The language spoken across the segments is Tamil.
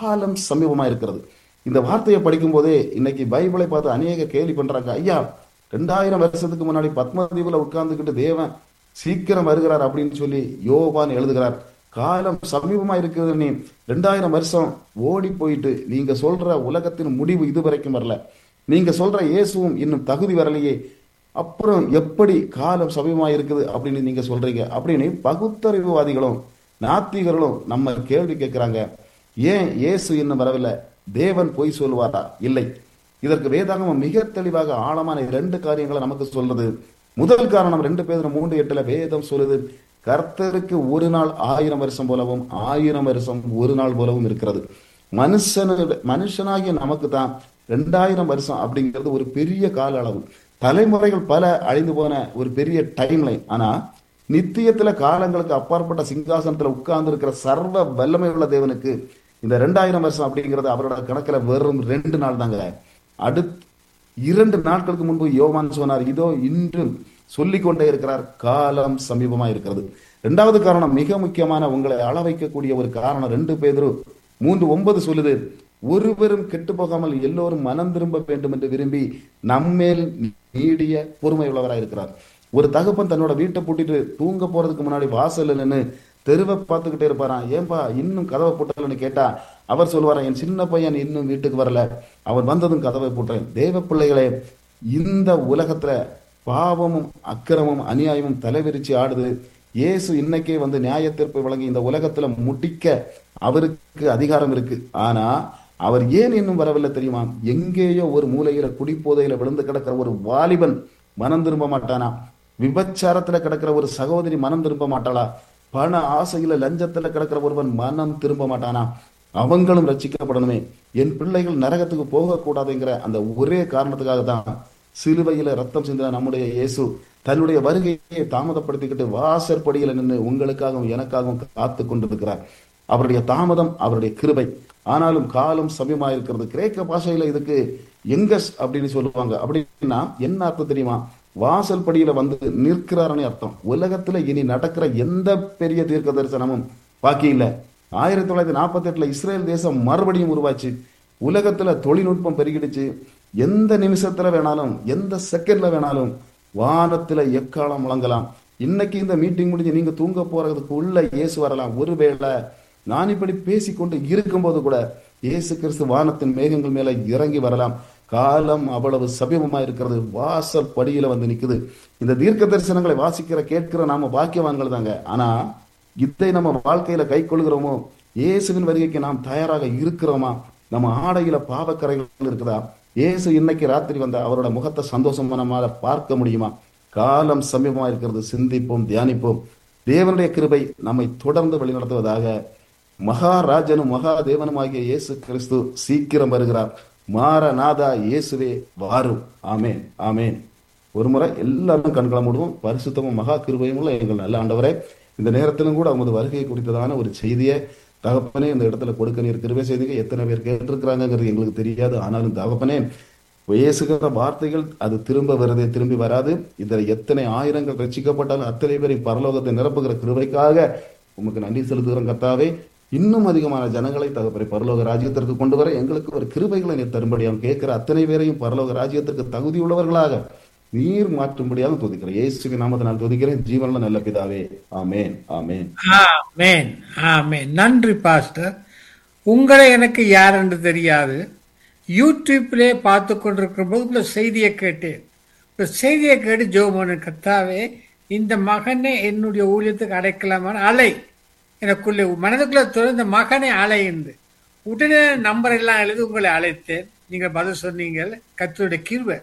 காலம் சமீபமா இருக்கிறது இந்த வார்த்தையை படிக்கும் போதே இன்னைக்கு பைபிளை பார்த்து அநேக கேள்வி பண்றாங்க ஐயா ரெண்டாயிரம் வருஷத்துக்கு முன்னாடி பத்மதீபுல உட்கார்ந்துகிட்டு தேவன் சீக்கிரம் வருகிறார் அப்படின்னு சொல்லி யோவான் எழுதுகிறார் காலம் சமீபமா இருக்கிறது நீ ரெண்டாயிரம் வருஷம் ஓடி போயிட்டு நீங்க சொல்ற உலகத்தின் முடிவு இதுவரைக்கும் வரல நீங்க சொல்ற இயேசுவும் இன்னும் தகுதி வரலையே அப்புறம் எப்படி காலம் சமீபமா இருக்குது அப்படின்னு நீங்க சொல்றீங்க அப்படின்னு பகுத்தறிவுவாதிகளும் நாத்திகர்களும் நம்ம கேள்வி கேட்கிறாங்க ஏன் இயேசு இன்னும் வரவில்லை தேவன் பொய் சொல்லுவாரா இல்லை இதற்கு வேதாகமம் மிக தெளிவாக ஆழமான இரண்டு காரியங்களை நமக்கு சொல்றது முதல் காரணம் ரெண்டு பேர் மூன்று எட்டுல வேதம் சொல்லுது கர்த்தருக்கு ஒரு நாள் ஆயிரம் வருஷம் போலவும் ஆயிரம் வருஷம் ஒரு நாள் போலவும் இருக்கிறது மனுஷனு மனுஷனாகிய நமக்கு தான் ரெண்டாயிரம் வருஷம் அப்படிங்கிறது ஒரு பெரிய கால அளவு தலைமுறைகள் பல அழிந்து போன ஒரு பெரிய டைம் லைன் ஆனா நித்தியத்துல காலங்களுக்கு அப்பாற்பட்ட சிங்காசனத்துல உட்கார்ந்து இருக்கிற சர்வ வல்லமை உள்ள தேவனுக்கு இந்த ரெண்டாயிரம் வருஷம் அப்படிங்கிறது அவரோட கணக்குல வெறும் ரெண்டு நாள் தாங்க அடுத் இரண்டு நாட்களுக்கு முன்பு யோவான் சொன்னார் இதோ இன்றும் சொல்லிக் கொண்டே இருக்கிறார் காலம் சமீபமா இருக்கிறது இரண்டாவது காரணம் மிக முக்கியமான உங்களை அள வைக்கக்கூடிய ஒரு காரணம் ரெண்டு பேரும் மூன்று ஒன்பது சொல்லுது ஒருவரும் கெட்டு போகாமல் எல்லோரும் மனம் திரும்ப வேண்டும் என்று விரும்பி நம்மேல் நீடிய பொறுமை உள்ளவராக இருக்கிறார் ஒரு தகப்பன் தன்னோட வீட்டை பூட்டிட்டு தூங்க போறதுக்கு முன்னாடி வாசல்ல நின்று தெருவை பார்த்துக்கிட்டே இருப்பாராம் ஏன்பா இன்னும் கதவை போட்டலன்னு கேட்டா அவர் சொல்லுவாராம் என் சின்ன பையன் இன்னும் வீட்டுக்கு வரல அவர் வந்ததும் கதவை போட்டேன் தேவ பிள்ளைகளே இந்த உலகத்துல பாவமும் அக்கிரமும் அநியாயமும் தலைவிரிச்சு ஆடுது இயேசு இன்னைக்கே வந்து நியாய தீர்ப்பு வழங்கி இந்த உலகத்துல முட்டிக்க அவருக்கு அதிகாரம் இருக்கு ஆனா அவர் ஏன் இன்னும் வரவில்லை தெரியுமா எங்கேயோ ஒரு மூலையில குடிப்போதையில விழுந்து கிடக்கிற ஒரு வாலிபன் மனம் திரும்ப மாட்டானா விபச்சாரத்துல கிடக்கிற ஒரு சகோதரி மனம் திரும்ப மாட்டாளா பண ஆசையில லஞ்சத்துல கிடக்கிற ஒருவன் மனம் திரும்ப மாட்டானா அவங்களும் ரட்சிக்கப்படணுமே என் பிள்ளைகள் நரகத்துக்கு போகக்கூடாதுங்கிற அந்த ஒரே காரணத்துக்காக தான் சிலுவையில ரத்தம் சிந்தின நம்முடைய இயேசு தன்னுடைய வருகையை தாமதப்படுத்திக்கிட்டு வாசற்படியில நின்று உங்களுக்காகவும் எனக்காகவும் காத்து கொண்டிருக்கிறார் அவருடைய தாமதம் அவருடைய கிருபை ஆனாலும் காலம் சமயமா இருக்கிறது கிரேக்க பாஷையில இதுக்கு எங்கஸ் அப்படின்னு சொல்லுவாங்க அப்படின்னா என்ன அர்த்தம் தெரியுமா வாசல் படியில வந்து நிற்கிறாருன்னு அர்த்தம் உலகத்துல இனி நடக்கிற எந்த பெரிய தீர்க்க தரிசனமும் பாக்கி இல்ல ஆயிரத்தி தொள்ளாயிரத்தி நாற்பத்தி எட்டுல இஸ்ரேல் தேசம் மறுபடியும் உருவாச்சு உலகத்துல தொழில்நுட்பம் பெருகிடுச்சு எந்த நிமிஷத்துல வேணாலும் எந்த செகண்ட்ல வேணாலும் வானத்துல எக்காலம் முழங்கலாம் இன்னைக்கு இந்த மீட்டிங் முடிஞ்சு நீங்க தூங்க போறதுக்கு உள்ள இயேசு வரலாம் ஒருவேளை நான் இப்படி பேசிக்கொண்டு இருக்கும்போது கூட இயேசு கிறிஸ்து வானத்தின் மேகங்கள் மேல இறங்கி வரலாம் காலம் அவ்வளவு சமீபமா இருக்கிறது வாசல் படியில வந்து நிக்குது இந்த தீர்க்க தரிசனங்களை வாசிக்கிற கேட்கிற நாம பாக்கியவான்கள் தாங்க ஆனா இதை நம்ம வாழ்க்கையில கை கொள்கிறோமோ இயேசுவின் வருகைக்கு நாம் தயாராக இருக்கிறோமா நம்ம ஆடையில பாவக்கரைகள் இருக்குதா இயேசு இன்னைக்கு ராத்திரி வந்த அவரோட முகத்தை சந்தோஷமா நம்மால பார்க்க முடியுமா காலம் சமீபமா இருக்கிறது சிந்திப்போம் தியானிப்போம் தேவனுடைய கிருபை நம்மை தொடர்ந்து வழிநடத்துவதாக மகாராஜனும் மகாதேவனுமாகிய இயேசு கிறிஸ்து சீக்கிரம் வருகிறார் மாரநாதா இயேசுவே வாரும் ஆமேன் ஆமேன் ஒரு முறை எல்லாரும் கண்களை மூடுவோம் பரிசுத்தமும் மகா கிருபையும் உள்ள எங்கள் நல்ல ஆண்டவரே இந்த நேரத்திலும் கூட உமது வருகை குறித்ததான ஒரு செய்தியை தகப்பனே இந்த இடத்துல கொடுக்க நீர் கிருபை செய்திங்க எத்தனை பேர் கேட்டிருக்கிறாங்கிறது எங்களுக்கு தெரியாது ஆனாலும் தகப்பனே பேசுகிற வார்த்தைகள் அது திரும்ப வருதே திரும்பி வராது இதில் எத்தனை ஆயிரங்கள் ரசிக்கப்பட்டாலும் அத்தனை பேரை பரலோகத்தை நிரப்புகிற கிருபைக்காக உமக்கு நன்றி செலுத்துகிறோம் கர்த்தாவே இன்னும் அதிகமான ஜனங்களை தகப்பரை பரலோக ராஜ்யத்திற்கு கொண்டு வர எங்களுக்கு ஒரு கிருபைகளை நீர் தரும்படியாகும் கேட்கிற அத்தனை பேரையும் பரலோக ராஜ்யத்திற்கு தகுதி உள்ளவர்களாக நீர் மாற்றும்படியாக துதிக்கிறேன் இயேசுவின் நாமத்தினால் துதிக்கிறேன் ஜீவன்ல நல்ல பிதாவே ஆமேன் ஆமேன் ஆமேன் ஆமேன் நன்றி பாஸ்டர் உங்களை எனக்கு யார் என்று தெரியாது யூடியூப்லே பார்த்து கொண்டிருக்கிற போது உள்ள செய்தியை கேட்டேன் இந்த செய்தியை கேட்டு ஜோமோன கத்தாவே இந்த மகனை என்னுடைய ஊழியத்துக்கு அடைக்கலாமான அலை எனக்குள்ளே மனதுக்குள்ள தொடர்ந்த மகனை அலைந்து உடனே நம்பர் எல்லாம் எழுதி உங்களை அழைத்தேன் நீங்கள் பதில் சொன்னீங்க கத்தருடைய கிருவை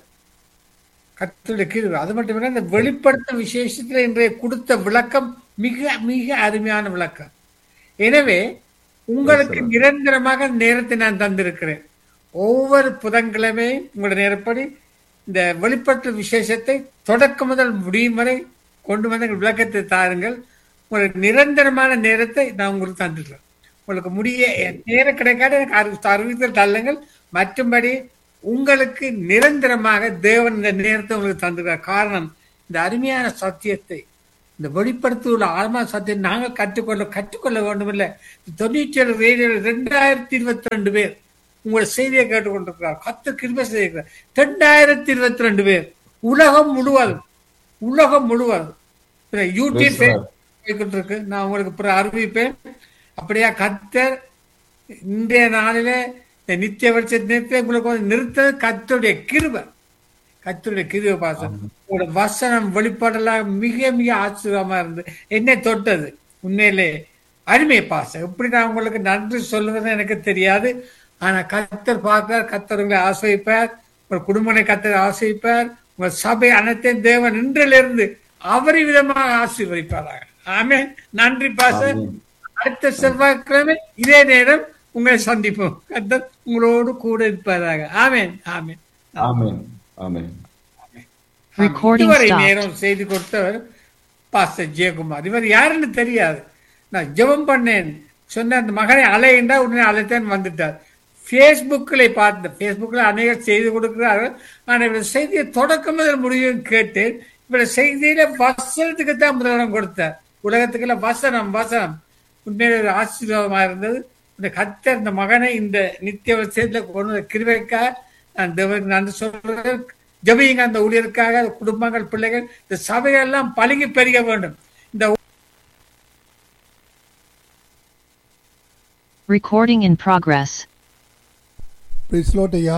கத்தருடைய கிருவை அது மட்டும் இல்லை இந்த வெளிப்படுத்தும் விசேஷத்தில் இன்றைய கொடுத்த விளக்கம் மிக மிக அருமையான விளக்கம் எனவே உங்களுக்கு நிரந்தரமாக நேரத்தை நான் தந்திருக்கிறேன் ஒவ்வொரு புதன்கிழமை உங்களுடைய நேரப்படி இந்த வெளிப்பட்ட விசேஷத்தை தொடக்கம் முதல் முடியும் வரை கொண்டு வந்து எங்கள் விளக்கத்தை தாருங்கள் உங்களுக்கு நிரந்தரமான நேரத்தை நான் உங்களுக்கு தந்துடுறேன் உங்களுக்கு முடிய நேரம் கிடைக்காத எனக்கு அறி அறிவித்தல் தள்ளுங்கள் மற்றும்படி உங்களுக்கு நிரந்தரமாக தேவன் இந்த நேரத்தை உங்களுக்கு தந்துடுறார் காரணம் இந்த அருமையான சத்தியத்தை இந்த வெளிப்படுத்தியுள்ள ஆத்மா சத்தியம் நாங்கள் கற்றுக்கொள்ள கற்றுக்கொள்ள வேண்டும் இல்லை தொண்ணூற்றி ஏழு ரேடியோ ரெண்டாயிரத்தி இருபத்தி ரெண்டு பேர் உங்களோட செய்தியை கேட்டுக்கொண்டிருக்கிறார் கத்து கிருப செய்திருக்கிறார் ரெண்டாயிரத்தி இருபத்தி ரெண்டு பேர் உலகம் முழுவதும் உலகம் முழுவதும் பிற யூடியூப் Praise the Lord. போய்கிட்டு இருக்கு நான் உங்களுக்கு பிற அறிவிப்பேன் அப்படியா கத்தர் இன்றைய நாளிலே இந்த நித்திய வருஷத்தை உங்களுக்கு வந்து நிறுத்தது கத்தருடைய கிருபை கத்தருடைய கிருபை பாசம் உங்களோட வசனம் வெளிப்பாடெல்லாம் மிக மிக ஆச்சரியமா இருந்து என்னை தொட்டது உண்மையிலே அருமை பாசம் எப்படி நான் உங்களுக்கு நன்றி சொல்லுவது எனக்கு தெரியாது ஆனா கத்தர் பார்க்கிறார் கத்தர் உங்களை ஆசிரிப்பார் உங்கள் குடும்பனை கத்தர் ஆசிரிப்பார் உங்கள் சபை அனைத்தையும் தேவன் இன்றிலிருந்து அவரி விதமாக ஆசீர்வதிப்பாராக ஆமென் நன்றி பாசம் ஆமென். அடுத்த செவ்வாய்க்கிழமை இதே நேரம் உங்களை சந்திப்போம் கத்தர் உங்களோடு கூட இருப்பதாக ஆமென் ஆமென் ஆமென் ஆமென் Recording இதுவரை stopped. நேரம் செய்து கொடுத்தவர் பாஸ்டர் ஜெயக்குமார் இவர் யாருன்னு தெரியாது நான் ஜெபம் பண்ணேன் சொன்ன அந்த மகனை அலையின்றா உடனே அழைத்தேன் வந்துட்டார் ஃபேஸ்புக்கில் பார்த்தேன் ஃபேஸ்புக்கில் அநேகர் செய்து கொடுக்கிறார்கள் ஆனால் இவர் செய்தியை தொடக்கம் முதல் முடியும் கேட்டேன் இவர் செய்தியில வசனத்துக்கு தான் முதலிடம் கொடுத்தார் உலகத்துக்குள்ள வசனம் வசனம் உண்மையிலே ஒரு ஆசீர்வாதமாக இருந்தது இந்த கத்தர் இந்த மகனை இந்த நித்திய விஷயத்தில் கொண்டு வந்த கிருபைக்காக நான் தேவனுக்கு நன்றி சொல்றேன் ஜபியுங்க அந்த ஊழியருக்காக அந்த குடும்பங்கள் பிள்ளைகள் இந்த சபைகள் எல்லாம் பழுகி பெருக வேண்டும் இந்த Recording in progress. Praise lord ஐயா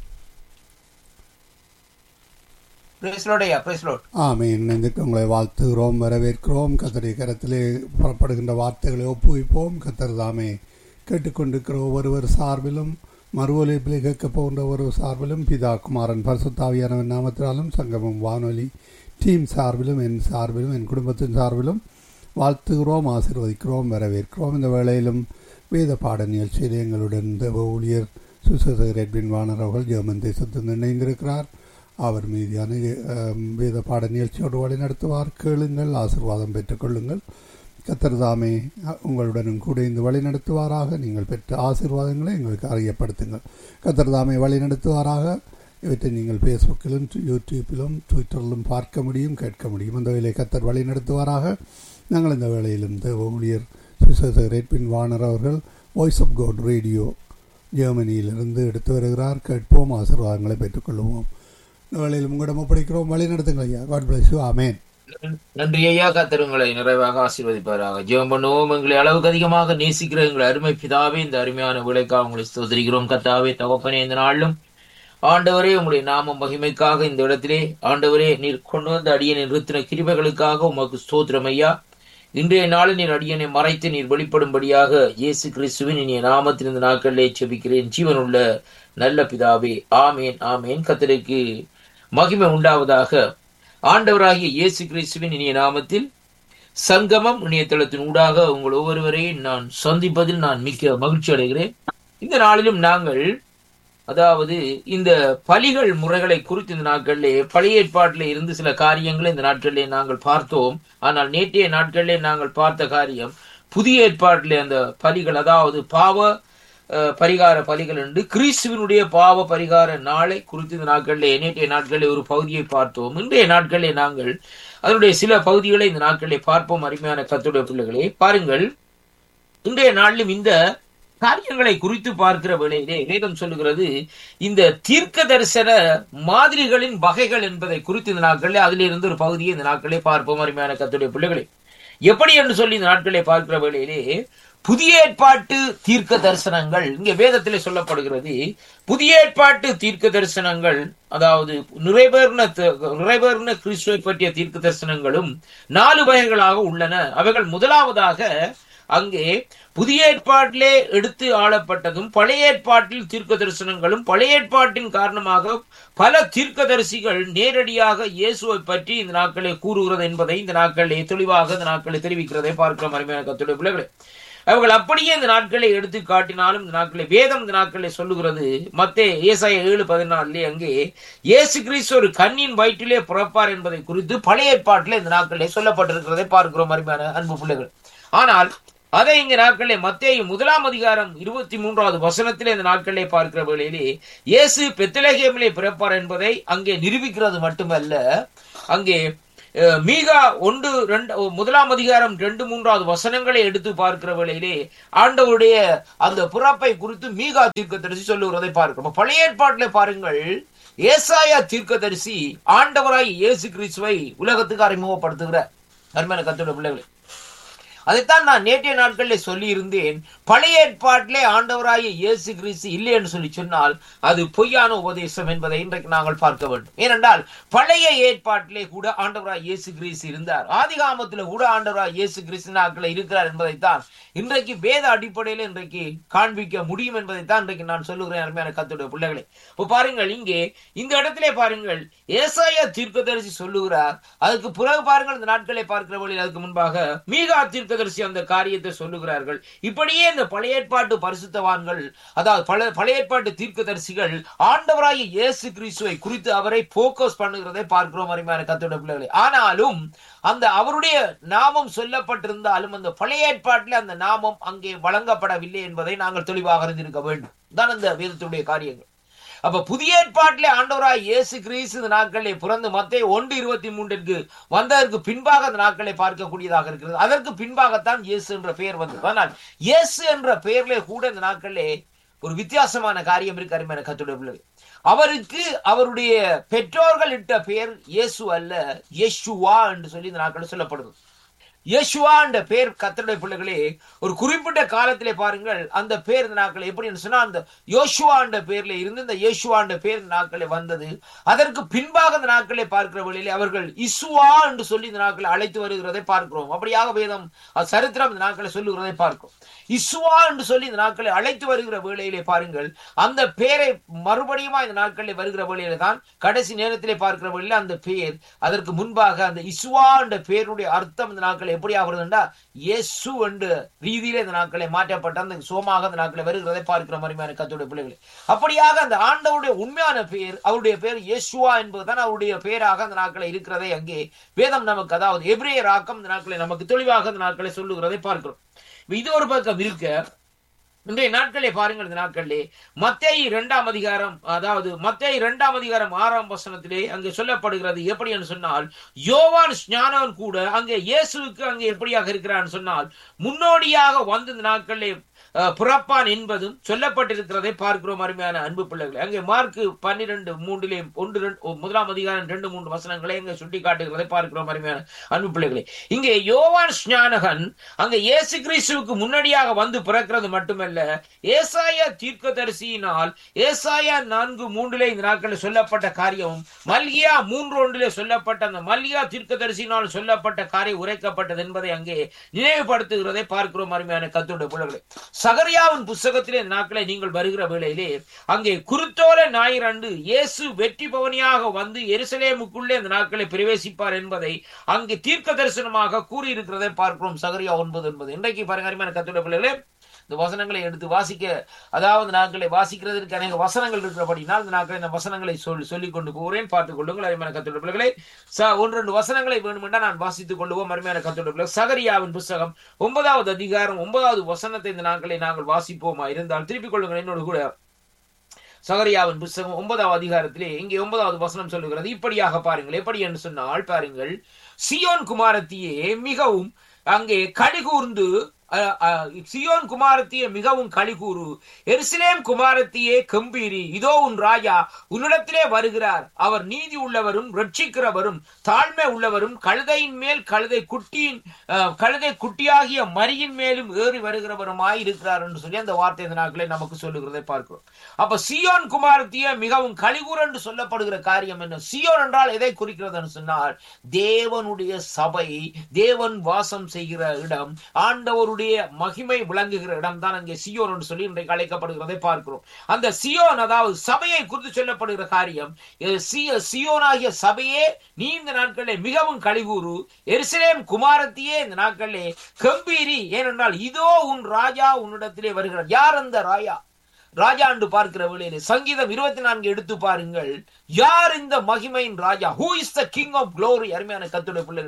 பிரைஸ் லார்ட் ஐயா பிரைஸ் லார்ட் ஆமீன் இதுக்கு உங்களை வாழ்த்துகிறோம் வரவேற்கிறோம் கத்தருடைய கரத்திலே புறப்படுகின்ற வார்த்தைகளை ஒப்புவிப்போம் கத்தர் தாமே கேட்டுக்கொண்டிருக்கிற ஒவ்வொருவர் சார்பிலும் மறுவொலிப்பிலே கேட்க போகின்ற ஒரு சார்பிலும் பிதா குமாரன் பரிசுத்தாவியானவன் நாமத்தினாலும் சங்கமம் வானொலி டீம் சார்பிலும் என் சார்பிலும் என் குடும்பத்தின் சார்பிலும் வாழ்த்துகிறோம் ஆசீர்வதிக்கிறோம் வரவேற்கிறோம் இந்த வேளையிலும் வேத பாட நிகழ்ச்சியில் எங்களுடன் தேவ ஊழியர் சுசேதர் எட்வின் வாணர் அவர்கள் ஜெர்மன் தேசத்தில் இணைந்திருக்கிறார் அவர் மீதியான அஹ், வேத பாட நிகழ்ச்சியோடு வழி நடத்துவார் கேளுங்கள் ஆசீர்வாதம் பெற்றுக்கொள்ளுங்கள் கத்தர் தாமே அஹ், உங்களுடனும் கூட இந்த வழி நடத்துவாராக நீங்கள் பெற்ற ஆசீர்வாதங்களை எங்களுக்கு அறியப்படுத்துங்கள் கத்தர் தாமே வழி நடத்துவாராக இவற்றை நீங்கள் ஃபேஸ்புக்கிலும் யூடியூப்பிலும் ட்விட்டரிலும் பார்க்க முடியும் கேட்க முடியும் அந்த வேலை கத்தர் வழி நடத்துவாராக நாங்கள் இந்த வேளையிலும் தேவ ஊழியர் சுசேதர் எட்வின் வாணர் அவர்கள் வாய்ஸ் ஆஃப் காட் ரேடியோ ஜெர்மனியிலிருந்து எடுத்து வருகிறார் கேட்போம் ஆசீர்வாதங்களை பெற்றுக்கொள்வோம் இந்த வேளையில் உங்களிடம் ஒப்படைக்கிறோம் வழி நடத்துங்கள் ஐயா காட் பிளஸ் யூ ஆமேன் நன்றி ஐயா கத்தர் உங்களை நிறைவாக ஆசீர்வதிப்பாராக ஜெபம் பண்ணுவோம் எங்களை அளவுக்கு அதிகமாக நேசிக்கிற எங்கள் அருமை பிதாவே இந்த அருமையான விளைக்காக உங்களை ஸ்தோத்திரிக்கிறோம் கத்தாவே தகப்பனே இந்த நாளிலும் ஆண்டவரே உங்களுடைய நாம மகிமைக்காக இந்த இடத்திலே ஆண்டவரே நீர் கொண்டு வந்த அடியனை நிறுத்தின கிருபைகளுக்காக உமக்கு ஸ்தோத்திரம் ஐயா இன்றைய நாளில் நீர் அடியனை மறைத்து நீர் வெளிப்படும்படியாக இயேசு கிறிஸ்துவின் இனிய நாமத்தில் இந்த நாட்களிலே செபிக்கிறேன் ஜீவனுள்ள நல்ல பிதாவே ஆமேன் ஆமேன் கத்தருக்கு மகிமை உண்டாவதாக ஆண்டவராகிய இயேசு கிறிஸ்துவின் இனிய நாமத்தில் சங்கமம் இணையதளத்தின் ஊடாக உங்கள் ஒவ்வொருவரையும் நான் சந்திப்பதில் நான் மிக்க மகிழ்ச்சி அடைகிறேன் இந்த நாளிலும் நாங்கள் அதாவது இந்த பலிகள் முறைகளை குறித்து இந்த நாட்களிலே பழைய ஏற்பாட்டிலே இருந்து சில காரியங்களை இந்த நாட்களிலே நாங்கள் பார்த்தோம் ஆனால் நேற்றைய நாட்களிலே நாங்கள் பார்த்த காரியம் புதிய ஏற்பாட்டிலே அந்த பலிகள் அதாவது பாவ அஹ், பரிகார பலிகள் என்று கிறிஸ்துவனுடைய பாவ பரிகார நாளை குறித்து இந்த நாட்களிலே நேற்றைய நாட்களிலே ஒரு பகுதியை பார்த்தோம் இன்றைய நாட்களிலே நாங்கள் அதனுடைய சில பகுதிகளை இந்த நாட்களிலே பார்ப்போம் அருமையான கத்துடைய பிள்ளைகளே பாருங்கள் இன்றைய நாளிலும் இந்த காரியங்களை குறித்து பார்க்கிற வேளையிலே வேதம் சொல்லுகிறது இந்த தீர்க்க தரிசன மாதிரிகளின் வகைகள் என்பதை குறித்து இந்த நாட்களிலே அதிலிருந்து ஒரு பகுதியை இந்த நாட்களே பார்ப்போம் அருமையான கத்துடைய பிள்ளைகளை எப்படி என்று சொல்லி இந்த நாட்களை பார்க்கிற வேளையிலே புதிய ஏற்பாட்டு தீர்க்க தரிசனங்கள் இங்கே வேதத்திலே சொல்லப்படுகிறது புதிய ஏற்பாட்டு தீர்க்க தரிசனங்கள் அதாவது நிறைவேறின த- நிறைவேறின கிறிஸ்துவை பற்றிய தீர்க்க தரிசனங்களும் நாலு வகைகளாக உள்ளன அவைகள் முதலாவதாக அங்கே புதிய ஏற்பாட்டிலே எடுத்து ஆளப்பட்டதும் பழைய ஏற்பாட்டில் தீர்க்க தரிசனங்களும் பழைய ஏற்பாட்டின் காரணமாக பல தீர்க்கதரிசிகள் நேரடியாக இயேசுவை பற்றி இந்த நாட்களே கூறுகிறது என்பதை இந்த நாட்களிலே தெளிவாக இந்த நாட்களை தெரிவிக்கிறதை பார்க்கிறோம் அருமையான கத்துடைய பிள்ளைகளே அவர்கள் அப்படியே இந்த நாட்களை எடுத்து காட்டினாலும் இந்த நாட்களை வேதம் இந்த நாட்களை சொல்லுகிறது மத்தே ஏசாய ஏழு பதினாலுலே அங்கே இயேசு கிறிஸ்து ஒரு கண்ணின் வயிற்றிலே பிறப்பார் என்பதை குறித்து பழைய ஏற்பாட்டிலே இந்த நாட்களிலே சொல்லப்பட்டிருக்கிறதை பார்க்கிறோம் அருமையான அன்பு பிள்ளைகள் ஆனால் அதை இங்க நாட்களிலே மத்தேயு முதலாம் அதிகாரம் இருபத்தி மூன்றாவது வசனத்திலே இந்த நாட்களிலே பார்க்கிற வேளையிலே இயேசு பெத்தலகேமிலே பிறப்பார் என்பதை அங்கே நிரூபிக்கிறது மட்டுமல்ல அங்கே அஹ், மீகா ஒன்று ரெண்டு முதலாம் அதிகாரம் ரெண்டு மூன்றாவது வசனங்களை எடுத்து பார்க்கிற வேளையிலே ஆண்டவருடைய அந்த பிறப்பை குறித்து மீகா தீர்க்கதரிசி சொல்லுகிறதை பார்க்கிறோம் அப்ப பழைய ஏற்பாட்டிலே பாருங்கள் ஏசாயா தீர்க்கதரிசி ஆண்டவராய் இயேசு கிறிஸ்துவை உலகத்துக்கு அறிமுகப்படுத்துகிறார் அருமையான கத்தோட பிள்ளைகளே அதைத்தான் நான் நேற்றைய நாட்களில் சொல்லி இருந்தேன் பழைய ஏற்பாட்டிலே ஆண்டவராகிய இயேசு கிறிஸ்து இல்லை என்று சொல்லி சொன்னால் அது பொய்யான உபதேசம் என்பதை இன்றைக்கு நாங்கள் பார்க்க வேண்டும் ஏனென்றால் பழைய ஏற்பாட்டிலே கூட ஆண்டவராய் இயேசு கிறிஸ்து இருந்தார் ஆதிகாமத்தில் கூட ஆண்டவராய் இயேசு கிறிஸ்து நாட்கள் இருக்கிறார் என்பதைத்தான் இன்றைக்கு வேத அடிப்படையில் இன்றைக்கு காண்பிக்க முடியும் என்பதைத்தான் இன்றைக்கு நான் சொல்லுகிறேன் அருமையான கத்துடைய பிள்ளைகளை இப்போ பாருங்கள் இங்கே இந்த இடத்திலே பாருங்கள் ஏசாயா தீர்க்கதரிசி சொல்லுகிறார் அதுக்கு பிறகு பாருங்கள் இந்த நாட்களை பார்க்கிற வழியில் அதுக்கு முன்பாக மீகா தீர்க்கதரிசி அந்த காரியத்தை சொல்லுகிறார்கள் இப்படியே இந்த பழைய ஏற்பாட்டு பரிசுத்தவான்கள் அதாவது பல பழைய ஏற்பாட்டு தீர்க்கதரிசிகள் ஆண்டவராகிய இயேசு கிறிஸ்துவை குறித்து அவரை போக்கஸ் பண்ணுகிறதை பார்க்கிறோம் அருமையான கத்தோட பிள்ளைகளை ஆனாலும் அந்த அவருடைய நாமம் சொல்லப்பட்டிருந்தாலும் அந்த பழைய ஏற்பாட்டில் அந்த நாமம் அங்கே வழங்கப்படவில்லை என்பதை நாங்கள் தெளிவாக அறிந்திருக்க வேண்டும் தான் அந்த வேதத்துடைய காரியங்கள் அப்ப புதிய ஏற்பாட்டிலே ஆண்டவராய் இயேசு கிறிஸ்து இந்த நாட்களிலே பிறந்து மத்திய ஒன்று இருபத்தி மூன்றிற்கு வந்ததற்கு பின்பாக அந்த நாட்களை பார்க்கக்கூடியதாக இருக்கிறது அதற்கு பின்பாகத்தான் இயேசு என்ற பெயர் வந்தது ஆனால் இயேசு என்ற பெயரிலே கூட இந்த நாட்களிலே ஒரு வித்தியாசமான காரியம் இருக்கு அருமையான கத்துடைய பிள்ளை அவருக்கு அவருடைய பெற்றோர்கள் இட்ட பெயர் இயேசு அல்ல யேசுவா என்று சொல்லி இந்த நாட்களில் சொல்லப்படுது யேசுவா என்ற பேர் கத்தருடைய பிள்ளைகளே ஒரு குறிப்பிட்ட காலத்திலே பாருங்கள் அந்த பேர் இந்த நாட்கள் எப்படின்னு சொன்னா அந்த யோசுவா என்ற பேர்ல இருந்து இந்த யேசுவா என்ற பேர் இந்த நாட்களே வந்தது அதற்கு பின்பாக இந்த நாட்களை பார்க்கிற வழியிலே அவர்கள் இசுவா என்று சொல்லி இந்த நாட்களை அழைத்து வருகிறதை பார்க்கிறோம் அப்படியாக வேதம் அது சரித்திரம் இந்த நாட்களை சொல்லுகிறதை பார்க்கிறோம் இசுவா என்று சொல்லி இந்த நாட்களை அழைத்து வருகிற வேளையிலே பாருங்கள் அந்த பேரை மறுபடியும் இந்த நாட்களில் வருகிற வேளையில தான் கடைசி நேரத்திலே பார்க்கிற வேளையில அந்த பேர் அதற்கு முன்பாக அந்த இசுவா என்ற பேருடைய அர்த்தம் இந்த நாட்கள் எப்படி ஆகுறதுண்டா இயேசு என்ற ரீதியில இந்த நாட்களை மாற்றப்பட்ட அந்த சோமாக அந்த நாட்களை வருகிறதை பார்க்கிற மாதிரியான கத்தோடைய பிள்ளைகளை அப்படியாக அந்த ஆண்டவருடைய உண்மையான பெயர் அவருடைய பெயர் இயேசுவா என்பதுதான் அவருடைய பெயராக அந்த நாட்களை இருக்கிறதை அங்கே வேதம் நமக்கு அதாவது எபிரேயர் ஆக்கம் இந்த நாட்களை நமக்கு தெளிவாக அந்த நாட்களை சொல்லுகிறதை பார்க்கிறோம் இது ஒரு பக்கம் இருக்க இன்றைய நாட்களே பாருங்கள் இந்த நாட்களிலே மத்தேயு இரண்டாம் அதிகாரம் அதாவது மத்தேயு இரண்டாம் அதிகாரம் ஆறாம் வசனத்திலே அங்கே சொல்லப்படுகிறது எப்படி என்று சொன்னால் யோவான் ஞானவன் கூட அங்கே இயேசுவுக்கு அங்கே எப்படியாக இருக்கிறான்னு சொன்னால் முன்னோடியாக வந்து இந்த நாட்களிலே அஹ், பிறப்பான் என்பதும் சொல்லப்பட்டிருக்கிறதை பார்க்கிறோம் அருமையான அன்பு பிள்ளைகளை அங்கே மார்க்கு பன்னிரண்டு மூன்றிலே ஒன்று ரெண்டு ஓ, முதலாம் அதிகாரம் ரெண்டு மூன்று வசனங்களை அங்கே சுட்டி காட்டுகிறதை பார்க்கிறோம் அருமையான அன்பு பிள்ளைகளை இங்கே யோவான் ஸ்நானகன் அங்கே இயேசு கிறிஸ்துவுக்கு முன்னடியாக வந்து பிறக்கிறது மட்டுமல்ல ஏசாயா தீர்க்கதரிசியினால் ஏசாயா நான்கு மூன்றிலே இந்த நாட்களில் சொல்லப்பட்ட காரியம் மல்கியா மூன்று ஒன்றிலே சொல்லப்பட்ட அந்த மல்கியா தீர்க்கதரிசியினால் சொல்லப்பட்ட காரியம் உரைக்கப்பட்டது என்பதை அங்கே நினைவுபடுத்துகிறதை பார்க்கிறோம் அருமையான கத்தோட பிள்ளைகளை சகரியாவின் புஸ்தகத்திலே இந்த நாட்களை நீங்கள் வருகிற வேளையிலே அங்கே குருத்தோல ஞாயிறு அன்று இயேசு வெற்றி பவனியாக வந்து எருசலேமுக்குள்ளே இந்த நாட்களை பிரவேசிப்பார் என்பதை அங்கே தீர்க்க தரிசனமாக கூறியிருக்கிறதை பார்க்கிறோம் சகரியா ஒன்பது என்பது இன்றைக்கு பாருங்க அருமையான கத்தோட பிள்ளைகளே இந்த வசனங்களை எடுத்து வாசிக்க அதாவது நாட்களை வாசிக்கிறதற்கு அநேக வசனங்கள் இருக்கிறபடினால் இந்த நாட்களை இந்த வசனங்களை சொல் சொல்லிக் கொண்டு போகிறேன் பார்த்துக் கொள்ளுங்கள் அருமையான கத்தோட பிள்ளைகளை ச ஒன்று ரெண்டு வசனங்களை வேணுமென்றா நான் வாசித்துக் கொள்வோம் அருமையான கத்தோட பிள்ளை சகரியாவின் புஸ்தகம் ஒன்பதாவது அதிகாரம் ஒன்பதாவது வசனத்தை இந்த நாட்களை நாங்கள் வாசிப்போமா இருந்தால் திருப்பிக் கொள்ளுங்கள் என்னோடு கூட சகரியாவின் புஸ்தகம் ஒன்பதாவது அதிகாரத்திலே இங்கே ஒன்பதாவது வசனம் சொல்லுகிறது இப்படியாக பாருங்கள் எப்படி என்று சொன்னால் பாருங்கள் சியோன் குமாரத்தியே மிகவும் அங்கே கடிகூர்ந்து அஹ், அஹ், சியோன் குமாரத்தியே மிகவும் கலிகூறு எருசலேம் குமாரத்தியே கம்பீரி இதோ உன் ராஜா உன்னிடத்திலே வருகிறார் அவர் நீதி உள்ளவரும் ரட்சிக்கிறவரும் தாழ்மை உள்ளவரும் கழுதையின் மேல் கழுதை குட்டியின் அஹ், கழுதை குட்டியாகிய மரியின் மேலும் ஏறி வருகிறவருமாய் இருக்கிறார் என்று சொல்லி அந்த வார்த்தை இந்த நாட்களே நமக்கு சொல்லுகிறதை பார்க்கிறோம் அப்ப சியோன் குமாரத்தியே மிகவும் கலிகூர் என்று சொல்லப்படுகிற காரியம் என்ன சியோன் என்றால் எதை குறிக்கிறது என்று சொன்னால் தேவனுடைய சபை தேவன் வாசம் செய்கிற இடம் ஆண்டவருடைய மகிமை விளங்குகிற இடம் தான் அங்கே சியோன் என்று சொல்லி இன்றைக்கு அழைக்கப்படுகிறதை பார்க்கிறோம் அந்த சியோன் அதாவது சபையை குறித்து சொல்லப்படுகிற காரியம் இது சிய- சியோனாகிய சபையே நீ இந்த நாட்களிலே மிகவும் கழிவுறு எருசலேம் குமாரத்தியே இந்த நாட்களிலே கம்பீரி ஏனென்றால் இதோ உன் ராஜா உன்னிடத்திலே வருகிறார் யார் அந்த ராஜா ராஜா என்று பார்க்கிற வேளையிலே சங்கீதம் இருபத்தி நான்கு எடுத்து பாருங்கள் யார் இந்த மகிமையின் ராஜா who is the king of glory அருமையான கத்துடைய பிள்ளைகளே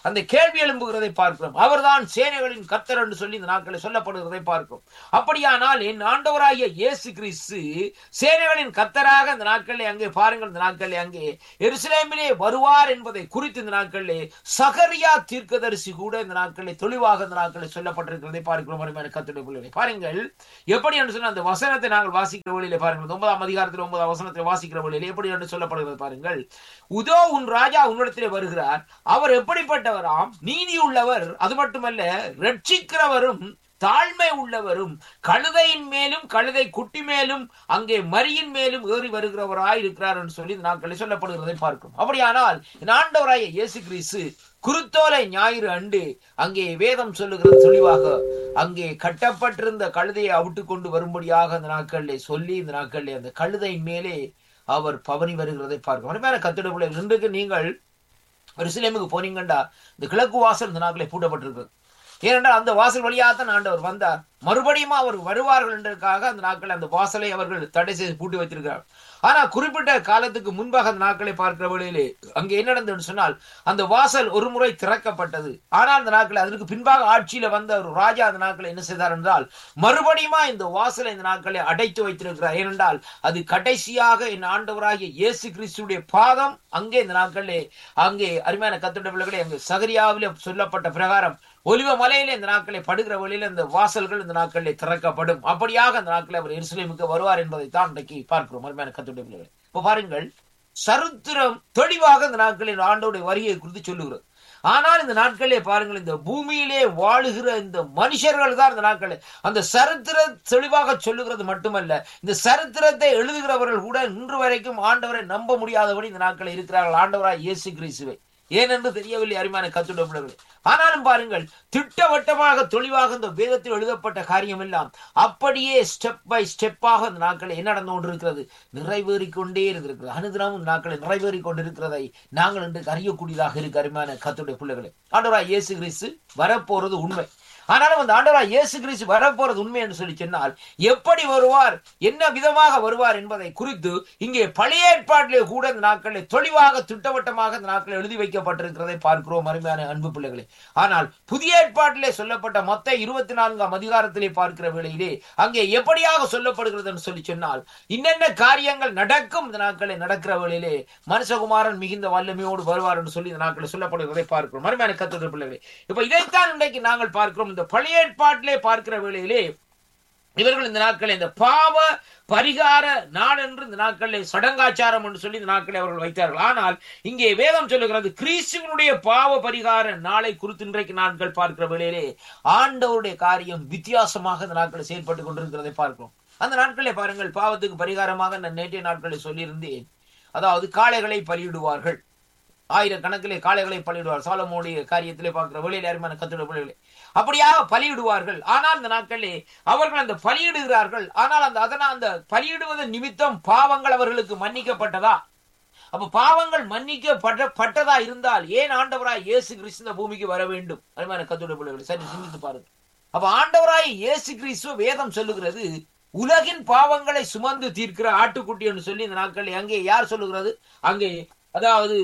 அந்த கேள்வி எழும்புகிறதை பார்க்கிறோம் அவர்தான் சேனைகளின் கர்த்தர் என்று சொல்லி இந்த நாட்களை சொல்லப்படுகிறதை பார்க்கிறோம் அப்படியானால் என் ஆண்டவராகிய இயேசு கிறிஸ்து சேனைகளின் கர்த்தராக இந்த நாட்களிலே அங்கே பாருங்கள் இந்த நாட்களிலே அங்கே எருசலேமிலே வருவார் என்பதை குறித்து இந்த நாட்களிலே சகரியா தீர்க்கதரிசி கூட இந்த நாட்களிலே தெளிவாக இந்த நாட்களில் சொல்லப்பட்டிருக்கிறதை பார்க்கிறோம் அருமையான கர்த்தருடைய பிள்ளைகளே பாருங்கள் எப்படி என்று சொன்ன அந்த வசனத்தை நாங்கள் வாசிக்கிற வழியிலே பாருங்கள் ஒன்பதாம் அதிகாரத்தில் ஒன்பதாம் வசனத்தை வாசிக்கிற வழியிலே எப்படி என்று சொல்லப்படுகிறது பாருங்கள் உதோ உன் ராஜா உன்னிடத்திலே வருகிறார் அவர் எப்படிப்பட்டவராம் நீதி உள்ளவர் அது மட்டுமல்ல ரட்சிக்கிறவரும் தாழ்மை உள்ளவரும் கழுதையின் மேலும் கழுதை குட்டி மேலும் அங்கே மரியின் மேலும் ஏறி வருகிறவராய் இருக்கிறார் என்று சொல்லி இந்த நாட்களில் சொல்லப்படுகிறதை பார்க்கிறோம் அப்படியானால் இந்த ஆண்டவராய இயேசு கிறிஸ்து குருத்தோலை ஞாயிறு அண்டு அங்கே வேதம் சொல்லுகிறது தெளிவாக அங்கே கட்டப்பட்டிருந்த கழுதையை அவிட்டு கொண்டு வரும்படியாக அந்த நாட்களிலே சொல்லி இந்த நாட்களிலே அந்த கழுதையின் மேலே அவர் பவனி வருகிறதை பார்க்கிறோம் அருமையான கத்திட இன்றைக்கு நீங்கள் எருசலேமுக்கு போனீங்கண்டா இந்த கிழக்கு வாசல் இந்த நாட்களே பூட்டப்பட்டிருக்கு ஏனென்றால் அந்த வாசல் வழியாகத்தான் ஆண்டவர் வந்தார் மறுபடியும் அவர் வருவார்கள் என்றதுக்காக அந்த நாட்களை அந்த வாசலை அவர்கள் தடை செய்து பூட்டி வைத்திருக்கிறார் ஆனா குறிப்பிட்ட காலத்துக்கு முன்பாக அந்த நாட்களை பார்க்கிற வழியிலே அங்கே என்ன நடந்ததுன்னு சொன்னால் அந்த வாசல் ஒரு முறை திறக்கப்பட்டது ஆனால் அந்த நாட்களை அதற்கு பின்பாக ஆட்சியில வந்த ஒரு ராஜா அந்த நாட்களை என்ன செய்தார் என்றால் மறுபடியுமா இந்த வாசலை இந்த நாட்களை அடைத்து வைத்திருக்கிறார் ஏனென்றால் அது கடைசியாக என் ஆண்டவராகிய இயேசு கிறிஸ்துடைய பாதம் அங்கே இந்த நாட்களிலே அங்கே அருமையான கத்துடைய பிள்ளைகளே அங்கே சகரியாவிலே சொல்லப்பட்ட பிரகாரம் ஒலிவ மலையில இந்த நாட்களை படுகிற வழியில இந்த வாசல்கள் இந்த நாட்களிலே திறக்கப்படும் அப்படியாக அந்த நாட்களில் அவர் எருசலேமுக்கு வருவார் என்பதை தான் இன்றைக்கு பார்க்கிறோம் அருமையான கத்துடைய பிள்ளைகளே இப்ப பாருங்கள் சரித்திரம் தெளிவாக இந்த நாட்களில் ஆண்டோடைய வருகையை குறித்து சொல்லுகிறது ஆனால் இந்த நாட்களிலே பாருங்கள் இந்த பூமியிலே வாழுகிற இந்த மனுஷர்கள் தான் இந்த நாட்களில் அந்த சரித்திர தெளிவாக சொல்லுகிறது மட்டுமல்ல இந்த சரித்திரத்தை எழுதுகிறவர்கள் கூட இன்று வரைக்கும் ஆண்டவரை நம்ப முடியாதபடி இந்த நாட்களில் இருக்கிறார்கள் ஆண்டவராய் இயேசு கிறிஸ்துவை ஏனென்று தெரியவில்லை அருமையான கத்துடைய பிள்ளைகளே ஆனாலும் பாருங்கள் திட்டவட்டமாக தெளிவாக இந்த வேதத்தில் எழுதப்பட்ட காரியம் எல்லாம் அப்படியே ஸ்டெப் பை ஸ்டெப்பாக இந்த நாட்களை என்ன நடந்து கொண்டிருக்கிறது நிறைவேறி கொண்டே இருக்கிறது அனுதினமும் நாட்களை நிறைவேறி கொண்டிருக்கிறதை நாங்கள் இன்று அறியக்கூடியதாக இருக்கு அருமையான கத்துடைய பிள்ளைகளே ஆண்டவராய் இயேசு கிறிஸ்து வரப்போறது உண்மை ஆனாலும் அந்த ஆண்டவராய் இயேசு கிறிஸ்து வரப்போறது உண்மை என்று சொல்லி சொன்னால் எப்படி வருவார் என்ன விதமாக வருவார் என்பதை குறித்து இங்கே பழைய ஏற்பாட்டிலே கூட இந்த நாட்களில் தெளிவாக திட்டவட்டமாக இந்த நாட்களில் எழுதி வைக்கப்பட்டிருக்கிறதை பார்க்கிறோம் அருமையான அன்பு பிள்ளைகளே ஆனால் புதிய ஏற்பாட்டிலே சொல்லப்பட்ட மொத்த இருபத்தி நான்காம் அதிகாரத்திலே பார்க்கிற வேளையிலே அங்கே எப்படியாக சொல்லப்படுகிறது என்று சொல்லி சொன்னால் இன்னென்ன காரியங்கள் நடக்கும் இந்த நாட்களில் நடக்கிற வேளையிலே மனுஷகுமாரன் மிகுந்த வல்லமையோடு வருவார் என்று சொல்லி இந்த நாட்களில் சொல்லப்படுகிறதை பார்க்கிறோம் அருமையான கத்துடைய பிள்ளைகளே இப்ப இதைத்தான் இன்றைக்கு நாங்கள் பார்க்கிறோம் இந்த பழைய ஏற்பாட்டிலே பார்க்கிற வேளையிலே இவர்கள் இந்த நாட்களில் இந்த பாவ பரிகார நாள் என்று இந்த நாட்களில் சடங்காச்சாரம் என்று சொல்லி இந்த நாட்களை அவர்கள் வைத்தார்கள் ஆனால் இங்கே வேதம் சொல்லுகிறது கிறிஸ்துவனுடைய பாவ பரிகார நாளை குறித்து இன்றைக்கு நாட்கள் பார்க்கிற வேளையிலே ஆண்டவருடைய காரியம் வித்தியாசமாக இந்த நாட்களில் செயல்பட்டு கொண்டிருக்கிறதை பார்க்கிறோம் அந்த நாட்களிலே பாருங்கள் பாவத்துக்கு பரிகாரமாக நான் நேற்றைய நாட்களில் சொல்லியிருந்தேன் அதாவது காளைகளை பலியிடுவார்கள் ஆயிரக்கணக்கிலே காளைகளை பலியிடுவார் சாலமோடைய காரியத்திலே பார்க்கிற வெளியில அருமையான கத்துடைய பிள்ளைகளே அப்படியாக பலியிடுவார்கள் ஆனால் அந்த நாட்களிலே அவர்கள் அந்த பலியிடுகிறார்கள் ஆனால் அந்த அதனால் அந்த பலியிடுவதன் நிமித்தம் பாவங்கள் அவர்களுக்கு மன்னிக்கப்பட்டதா அப்ப பாவங்கள் மன்னிக்கப்பட்ட பட்டதா இருந்தால் ஏன் ஆண்டவராய் இயேசு கிறிஸ்து இந்த பூமிக்கு வர வேண்டும் அருமையான கத்துடைய பிள்ளைகளை சரி சிந்தித்து பாருங்க அப்ப ஆண்டவராய் இயேசு கிறிஸ்துவ வேதம் சொல்லுகிறது உலகின் பாவங்களை சுமந்து தீர்க்கிற ஆட்டுக்குட்டி என்று சொல்லி இந்த நாட்களில் அங்கே யார் சொல்லுகிறது அங்கே அதாவது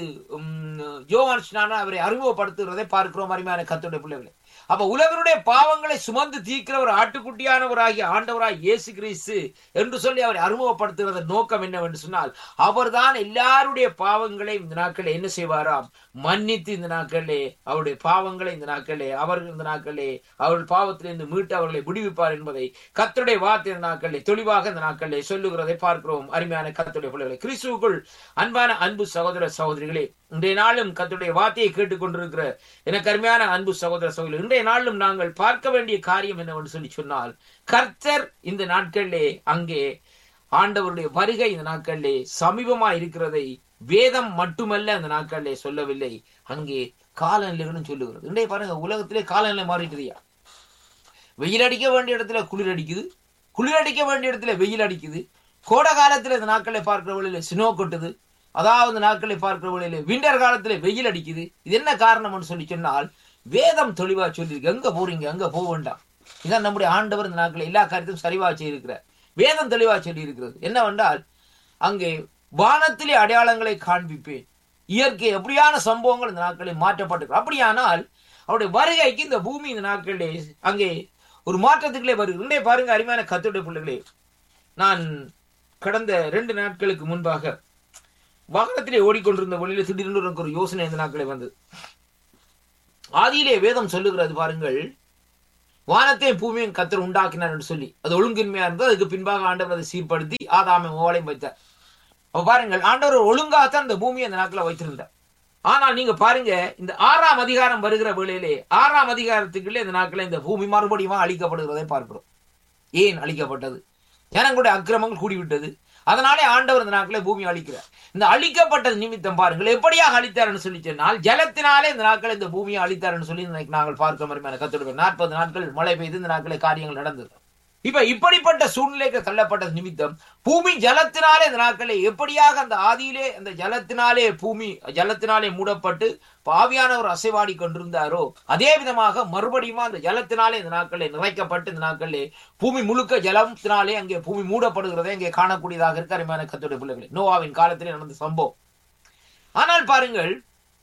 ஜோவான் ஸ்நானா அவரை அறிமுகப்படுத்துகிறதை பார்க்கிறோம் அருமையான கத்துடைய பிள்ளைகளை அப்ப உலகருடைய பாவங்களை சுமந்து தீர்க்கிற ஒரு ஆட்டுக்குட்டியானவராகிய ஆண்டவராய் இயேசு கிறிஸ்து என்று சொல்லி அவரை அறிமுகப்படுத்துகிறத நோக்கம் என்னவென்று சொன்னால் அவர்தான் எல்லாருடைய பாவங்களை இந்த நாட்களில் என்ன செய்வாராம் மன்னித்து இந்த நாட்களிலே அவருடைய பாவங்களை இந்த நாட்களிலே அவர்கள் இந்த நாட்களிலே அவர்கள் பாவத்திலிருந்து மீட்டு அவர்களை விடுவிப்பார் என்பதை கத்தருடைய வார்த்தை இந்த நாட்களிலே தெளிவாக இந்த நாட்களிலே சொல்லுகிறதை பார்க்கிறோம் அருமையான கத்தருடைய பிள்ளைகளை கிறிஸ்துவுக்குள் அன்பான அன்பு சகோதர சகோதரிகளே இன்றைய நாளும் கத்துடைய வார்த்தையை கேட்டுக்கொண்டிருக்கிற எனக்கு அருமையான அன்பு சகோதர சகோதரி இன்றைய நாளும் நாங்கள் பார்க்க வேண்டிய காரியம் என்னவென்று சொல்லி சொன்னால் கர்த்தர் இந்த நாட்களிலே அங்கே ஆண்டவருடைய வருகை இந்த நாட்களிலே சமீபமா இருக்கிறதை வேதம் மட்டுமல்ல அந்த நாட்களிலே சொல்லவில்லை அங்கே காலநிலைகளும் சொல்லுகிறது இன்றைய பாருங்க உலகத்திலே காலநிலை மாறிட்டுறியா வெயில் அடிக்க வேண்டிய இடத்துல குளிர் அடிக்குது குளிர் அடிக்க வேண்டிய இடத்துல வெயில் அடிக்குது கோடை காலத்துல இந்த நாட்களை பார்க்கிற வழியில சினோ கொட்டுது அதாவது நாட்களை பார்க்கிற வழியில விண்டர் காலத்துல வெயில் அடிக்குது இது என்ன காரணம்னு சொல்லி சொன்னால் வேதம் தெளிவா சொல்லியிருக்கு எங்க போறீங்க அங்க போக வேண்டாம் இதான் நம்முடைய ஆண்டவர் இந்த நாட்களை எல்லா காரியத்தையும் சரிவா செய்திருக்கிறார் வேதம் தெளிவா சொல்லி இருக்கிறது என்னவென்றால் அங்கே வானத்திலே அடையாளங்களை காண்பிப்பேன் இயற்கை எப்படியான சம்பவங்கள் இந்த நாட்களில் மாற்றப்பட்டிருக்கு அப்படியானால் அவருடைய வருகைக்கு இந்த பூமி இந்த நாட்களிலே அங்கே ஒரு மாற்றத்துக்குள்ளே வருகிறது இன்றைய பாருங்க அருமையான கத்துடைய பிள்ளைகளே நான் கடந்த ரெண்டு நாட்களுக்கு முன்பாக வாகனத்திலே ஓடிக்கொண்டிருந்த வழியில திடீரென்று எனக்கு ஒரு யோசனை இந்த நாட்களே வந்தது ஆதியிலே வேதம் சொல்லுகிறது பாருங்கள் வானத்தையும் பூமியும் கத்தர் உண்டாக்கினார் என்று சொல்லி அது ஒழுங்கின்மையா இருந்தது அதுக்கு பின்பாக ஆண்டவர் அதை சீர்படுத்தி ஆதாமை ஓலையும் வைத்தார் அப்ப பாருங்கள் ஆண்டவர் ஒழுங்காகத்தான் இந்த பூமியை அந்த நாட்களை வைத்திருந்தார் ஆனால் நீங்க பாருங்க இந்த ஆறாம் அதிகாரம் வருகிற வேளையிலே ஆறாம் அதிகாரத்துக்குள்ளே இந்த நாட்களே இந்த பூமி மறுபடியும் அழிக்கப்படுகிறதை பார்க்கிறோம் ஏன் அழிக்கப்பட்டது ஜனங்களுடைய அக்கிரமங்கள் கூடிவிட்டது அதனாலே ஆண்டவர் இந்த நாட்களை பூமி அழிக்கிறார் இந்த அழிக்கப்பட்டது நிமித்தம் பாருங்கள் எப்படியாக அழித்தார்னு சொல்லி சொன்னால் ஜலத்தினாலே இந்த நாட்கள் இந்த பூமியை அழித்தார்னு சொல்லி இன்னைக்கு நாங்கள் பார்க்க மாதிரி கத்துடுவோம் நாற்பது நாட்கள் மழை பெய்து இந்த நாட்களை காரியங்கள் நடந்தது இப்ப இப்படிப்பட்ட சூழ்நிலைக்கு தள்ளப்பட்ட நிமித்தம் பூமி ஜலத்தினாலே இந்த நாட்களை எப்படியாக அந்த ஆதியிலே அந்த ஜலத்தினாலே பூமி ஜலத்தினாலே மூடப்பட்டு பாவியானவர் அசைவாடி கொண்டிருந்தாரோ அதே விதமாக மறுபடியும் அந்த ஜலத்தினாலே இந்த நாட்களே நிறைக்கப்பட்டு இந்த நாட்களே பூமி முழுக்க ஜலத்தினாலே அங்கே பூமி மூடப்படுகிறதே அங்கே காணக்கூடியதாக இருக்க அருமையான கத்துடைய பிள்ளைகளே நோவாவின் காலத்திலே நடந்த சம்பவம் ஆனால் பாருங்கள்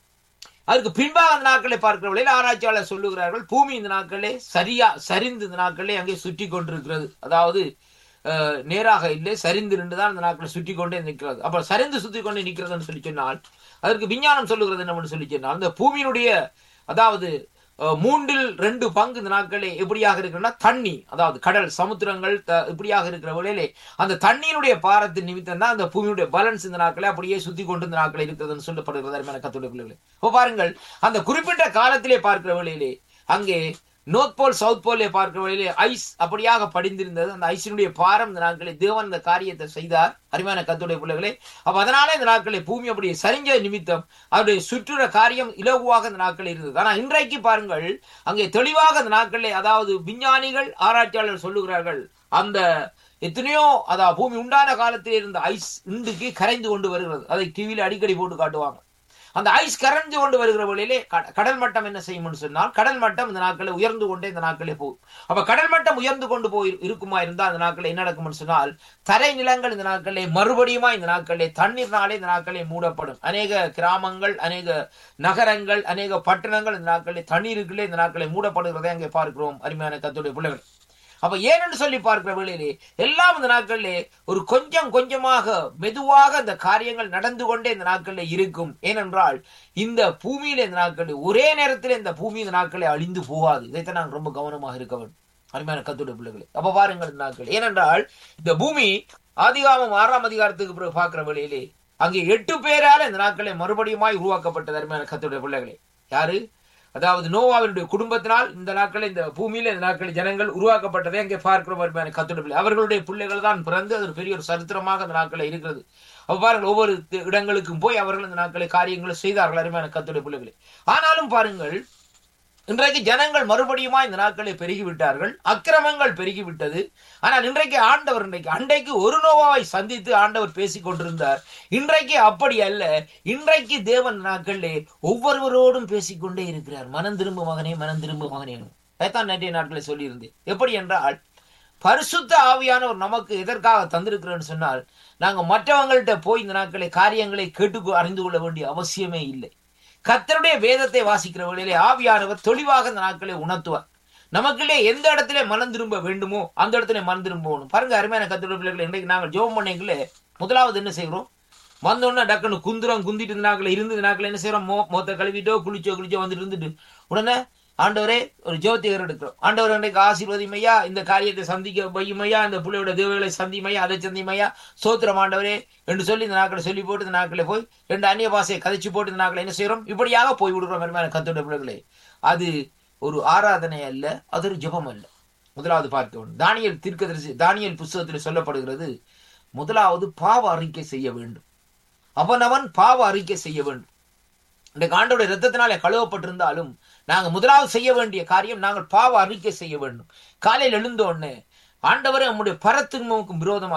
அதுக்கு பின்பாக அந்த நாட்களை பார்க்கிற வழியில் ஆராய்ச்சியாளர் சொல்லுகிறார்கள் பூமி இந்த நாட்களே சரியா சரிந்து இந்த நாட்களே அங்கே சுற்றி கொண்டிருக்கிறது அதாவது அஹ், நேராக இல்லை சரிந்து நின்று தான் இந்த நாட்களை சுற்றி கொண்டே நிற்கிறது அப்ப சரிந்து சுற்றி கொண்டே நிற்கிறதுன்னு சொல்லி சொன்னால் அதற்கு விஞ்ஞானம் சொல்லுகிறது என்னன்னு சொல்லி சொன்னால் இந்த பூமியினுடைய அதாவது அஹ், மூன்றில் ரெண்டு பங்கு இந்த நாட்களே எப்படியாக இருக்குன்னா தண்ணி அதாவது கடல் சமுத்திரங்கள் த- இப்படியாக இருக்கிற வேளையிலே அந்த தண்ணீருடைய பாரத்தின் நிமித்தம் தான் அந்த பூமியுடைய பேலன்ஸ் இந்த நாட்களே அப்படியே சுத்தி கொண்டு இந்த நாட்களே இருக்கிறதுன்னு சொல்லப்படுகிறது அருமையான கத்துடைய பிள்ளைகளே இப்போ பாருங்கள் அந்த குறிப்பிட்ட காலத்திலே பார்க்கிற வேளையிலே அங்கே நோர்த் போல் சவுத் போலே பார்க்கிற வழியிலே ஐஸ் அப்படியாக படிந்திருந்தது அந்த ஐஸினுடைய பாரம் இந்த நாட்களில் தேவன் இந்த காரியத்தை செய்தார் அருமையான கத்துடைய பிள்ளைகளே அப்ப அதனால இந்த நாட்களில் பூமி அப்படியே சரிஞ்ச நிமித்தம் அவருடைய சுற்றுற காரியம் இலகுவாக இந்த நாட்களில் இருந்தது ஆனா இன்றைக்கு பாருங்கள் அங்கே தெளிவாக அந்த நாட்களிலே அதாவது விஞ்ஞானிகள் ஆராய்ச்சியாளர்கள் சொல்லுகிறார்கள் அந்த எத்தனையோ அதாவது பூமி உண்டான காலத்தில் இருந்த ஐஸ் இன்றைக்கு கரைந்து கொண்டு வருகிறது அதை டிவியில அடிக்கடி போட்டு காட்டுவாங்க அந்த ஐஸ் கரைஞ்சு கொண்டு வருகிற வழியிலே கட- கடல் மட்டம் என்ன செய்யும்னு சொன்னால் கடல் மட்டம் இந்த நாட்களில் உயர்ந்து கொண்டே இந்த நாட்களே போகும் அப்ப கடல் மட்டம் உயர்ந்து கொண்டு போய் இருக்குமா இருந்தால் அந்த நாட்களில் என்ன நடக்கும்னு சொன்னால் தரை நிலங்கள் இந்த நாட்களிலே மறுபடியுமா இந்த நாட்களிலே தண்ணீர்னாலே இந்த நாட்களிலே மூடப்படும் அநேக கிராமங்கள் அநேக நகரங்கள் அநேக பட்டணங்கள் இந்த நாட்களிலே தண்ணீருக்குள்ளே இந்த நாட்களிலே மூடப்படுகிறதை அங்கே பார்க்கிறோம் அருமையான கத்துடைய பிள்ளைகள் அப்ப ஏனென்று சொல்லி பார்க்கிற வேளையிலே எல்லாம் இந்த நாட்களிலே ஒரு கொஞ்சம் கொஞ்சமாக மெதுவாக இந்த காரியங்கள் நடந்து கொண்டே இந்த நாட்களில் இருக்கும் ஏனென்றால் இந்த பூமியில இந்த நாட்களில் ஒரே நேரத்தில் இந்த பூமி இந்த நாட்களில் அழிந்து போகாது இதைத்தான் நாங்கள் ரொம்ப கவனமாக இருக்க வேண்டும் அருமையான கத்துடைய பிள்ளைகளே அப்ப பாருங்கள் இந்த நாட்கள் ஏனென்றால் இந்த பூமி ஆதிகாமம் ஆறாம் அதிகாரத்துக்கு பிறகு பார்க்கிற வேளையிலே அங்கே எட்டு பேரால இந்த நாட்களை மறுபடியுமாய் உருவாக்கப்பட்டது அருமையான கத்துடைய பிள்ளைகளே யாரு அதாவது நோவாவினுடைய குடும்பத்தினால் இந்த நாட்களில் இந்த பூமியில இந்த நாட்களில் ஜனங்கள் உருவாக்கப்பட்டதை அங்கே பார்க்கிறோம் அருமையான கத்துடைய பிள்ளை அவர்களுடைய பிள்ளைகள் தான் பிறந்து அது ஒரு பெரிய ஒரு சரித்திரமாக இந்த நாட்களில் இருக்கிறது அப்ப பாருங்கள் ஒவ்வொரு தி- இடங்களுக்கும் போய் அவர்கள் இந்த நாட்களை காரியங்களை செய்தார்கள் அருமையான கத்துடைய பிள்ளைகளே ஆனாலும் பாருங்கள் இன்றைக்கு ஜனங்கள் மறுபடியுமா இந்த நாட்களில் பெருகிவிட்டார்கள் அக்கிரமங்கள் பெருகிவிட்டது ஆனால் இன்றைக்கு ஆண்டவர் இன்றைக்கு அன்றைக்கு ஒரு நோவாவை சந்தித்து ஆண்டவர் பேசிக் கொண்டிருந்தார் இன்றைக்கு அப்படி அல்ல இன்றைக்கு தேவன் நாட்களிலே ஒவ்வொருவரோடும் பேசிக்கொண்டே இருக்கிறார் மனம் திரும்ப மகனே மனம் திரும்ப மகனே அதைத்தான் நேற்றைய நாட்களில் சொல்லியிருந்தேன் எப்படி என்றால் பரிசுத்த ஆவியானவர் நமக்கு எதற்காக தந்திருக்கிறேன்னு சொன்னால் நாங்க மற்றவங்கள்ட்ட போய் இந்த நாட்களை காரியங்களை கேட்டு அறிந்து கொள்ள வேண்டிய அவசியமே இல்லை கர்த்தருடைய வேதத்தை வாசிக்கிற வேளையிலே ஆவியானவர் தெளிவாக இந்த நாட்களை உணர்த்துவார் நமக்குள்ளே எந்த இடத்துல மனம் திரும்ப வேண்டுமோ அந்த இடத்துல மனம் திரும்பணும் பாருங்க அருமையான கத்தருடைய பிள்ளைகளை இன்றைக்கு நாங்கள் ஜோம் பண்ணீங்களே முதலாவது என்ன செய்கிறோம் வந்தோடனே டக்குன்னு குந்துறோம் குந்திட்டு இந்த நாட்கள் இருந்து இந்த நாட்கள் என்ன செய்யறோம் மோ மொத்த கழுவிட்டோ குளிச்சோ குளிச்சோ வந்துட்டு இருந்துட்டு உடனே ஆண்டவரே ஒரு ஜோதிகர் எடுக்கிறோம் ஆண்டவர் இன்றைக்கு ஆசீர்வதிமையா இந்த காரியத்தை சந்திக்க வையுமையா இந்த பிள்ளையோட தேவைகளை சந்திமையா அதை சந்திமையா சோத்திரம் ஆண்டவரே என்று சொல்லி இந்த நாட்களை சொல்லி போட்டு இந்த நாட்களை போய் ரெண்டு அந்நிய பாசையை கதைச்சு போட்டு இந்த நாட்களை என்ன செய்யறோம் இப்படியாக போய் விடுறோம் அருமையான கத்தோட பிள்ளைகளே அது ஒரு ஆராதனை அல்ல அது ஒரு ஜெபம் அல்ல முதலாவது பார்க்க வேண்டும் தானியல் தீர்க்கதரிசி தானியல் புஸ்தகத்தில் சொல்லப்படுகிறது முதலாவது பாவ அறிக்கை செய்ய வேண்டும் அவனவன் பாவ அறிக்கை செய்ய வேண்டும் இந்த ஆண்டோடைய ரத்தத்தினாலே கழுவப்பட்டிருந்தாலும் நாங்கள் முதலாவது செய்ய வேண்டிய காரியம் நாங்கள் பாவ அறிக்கை செய்ய வேண்டும் காலையில் எழுந்த உடனே ஆண்டவரே உம்முடைய பரத்துக்கு விரோதமாய்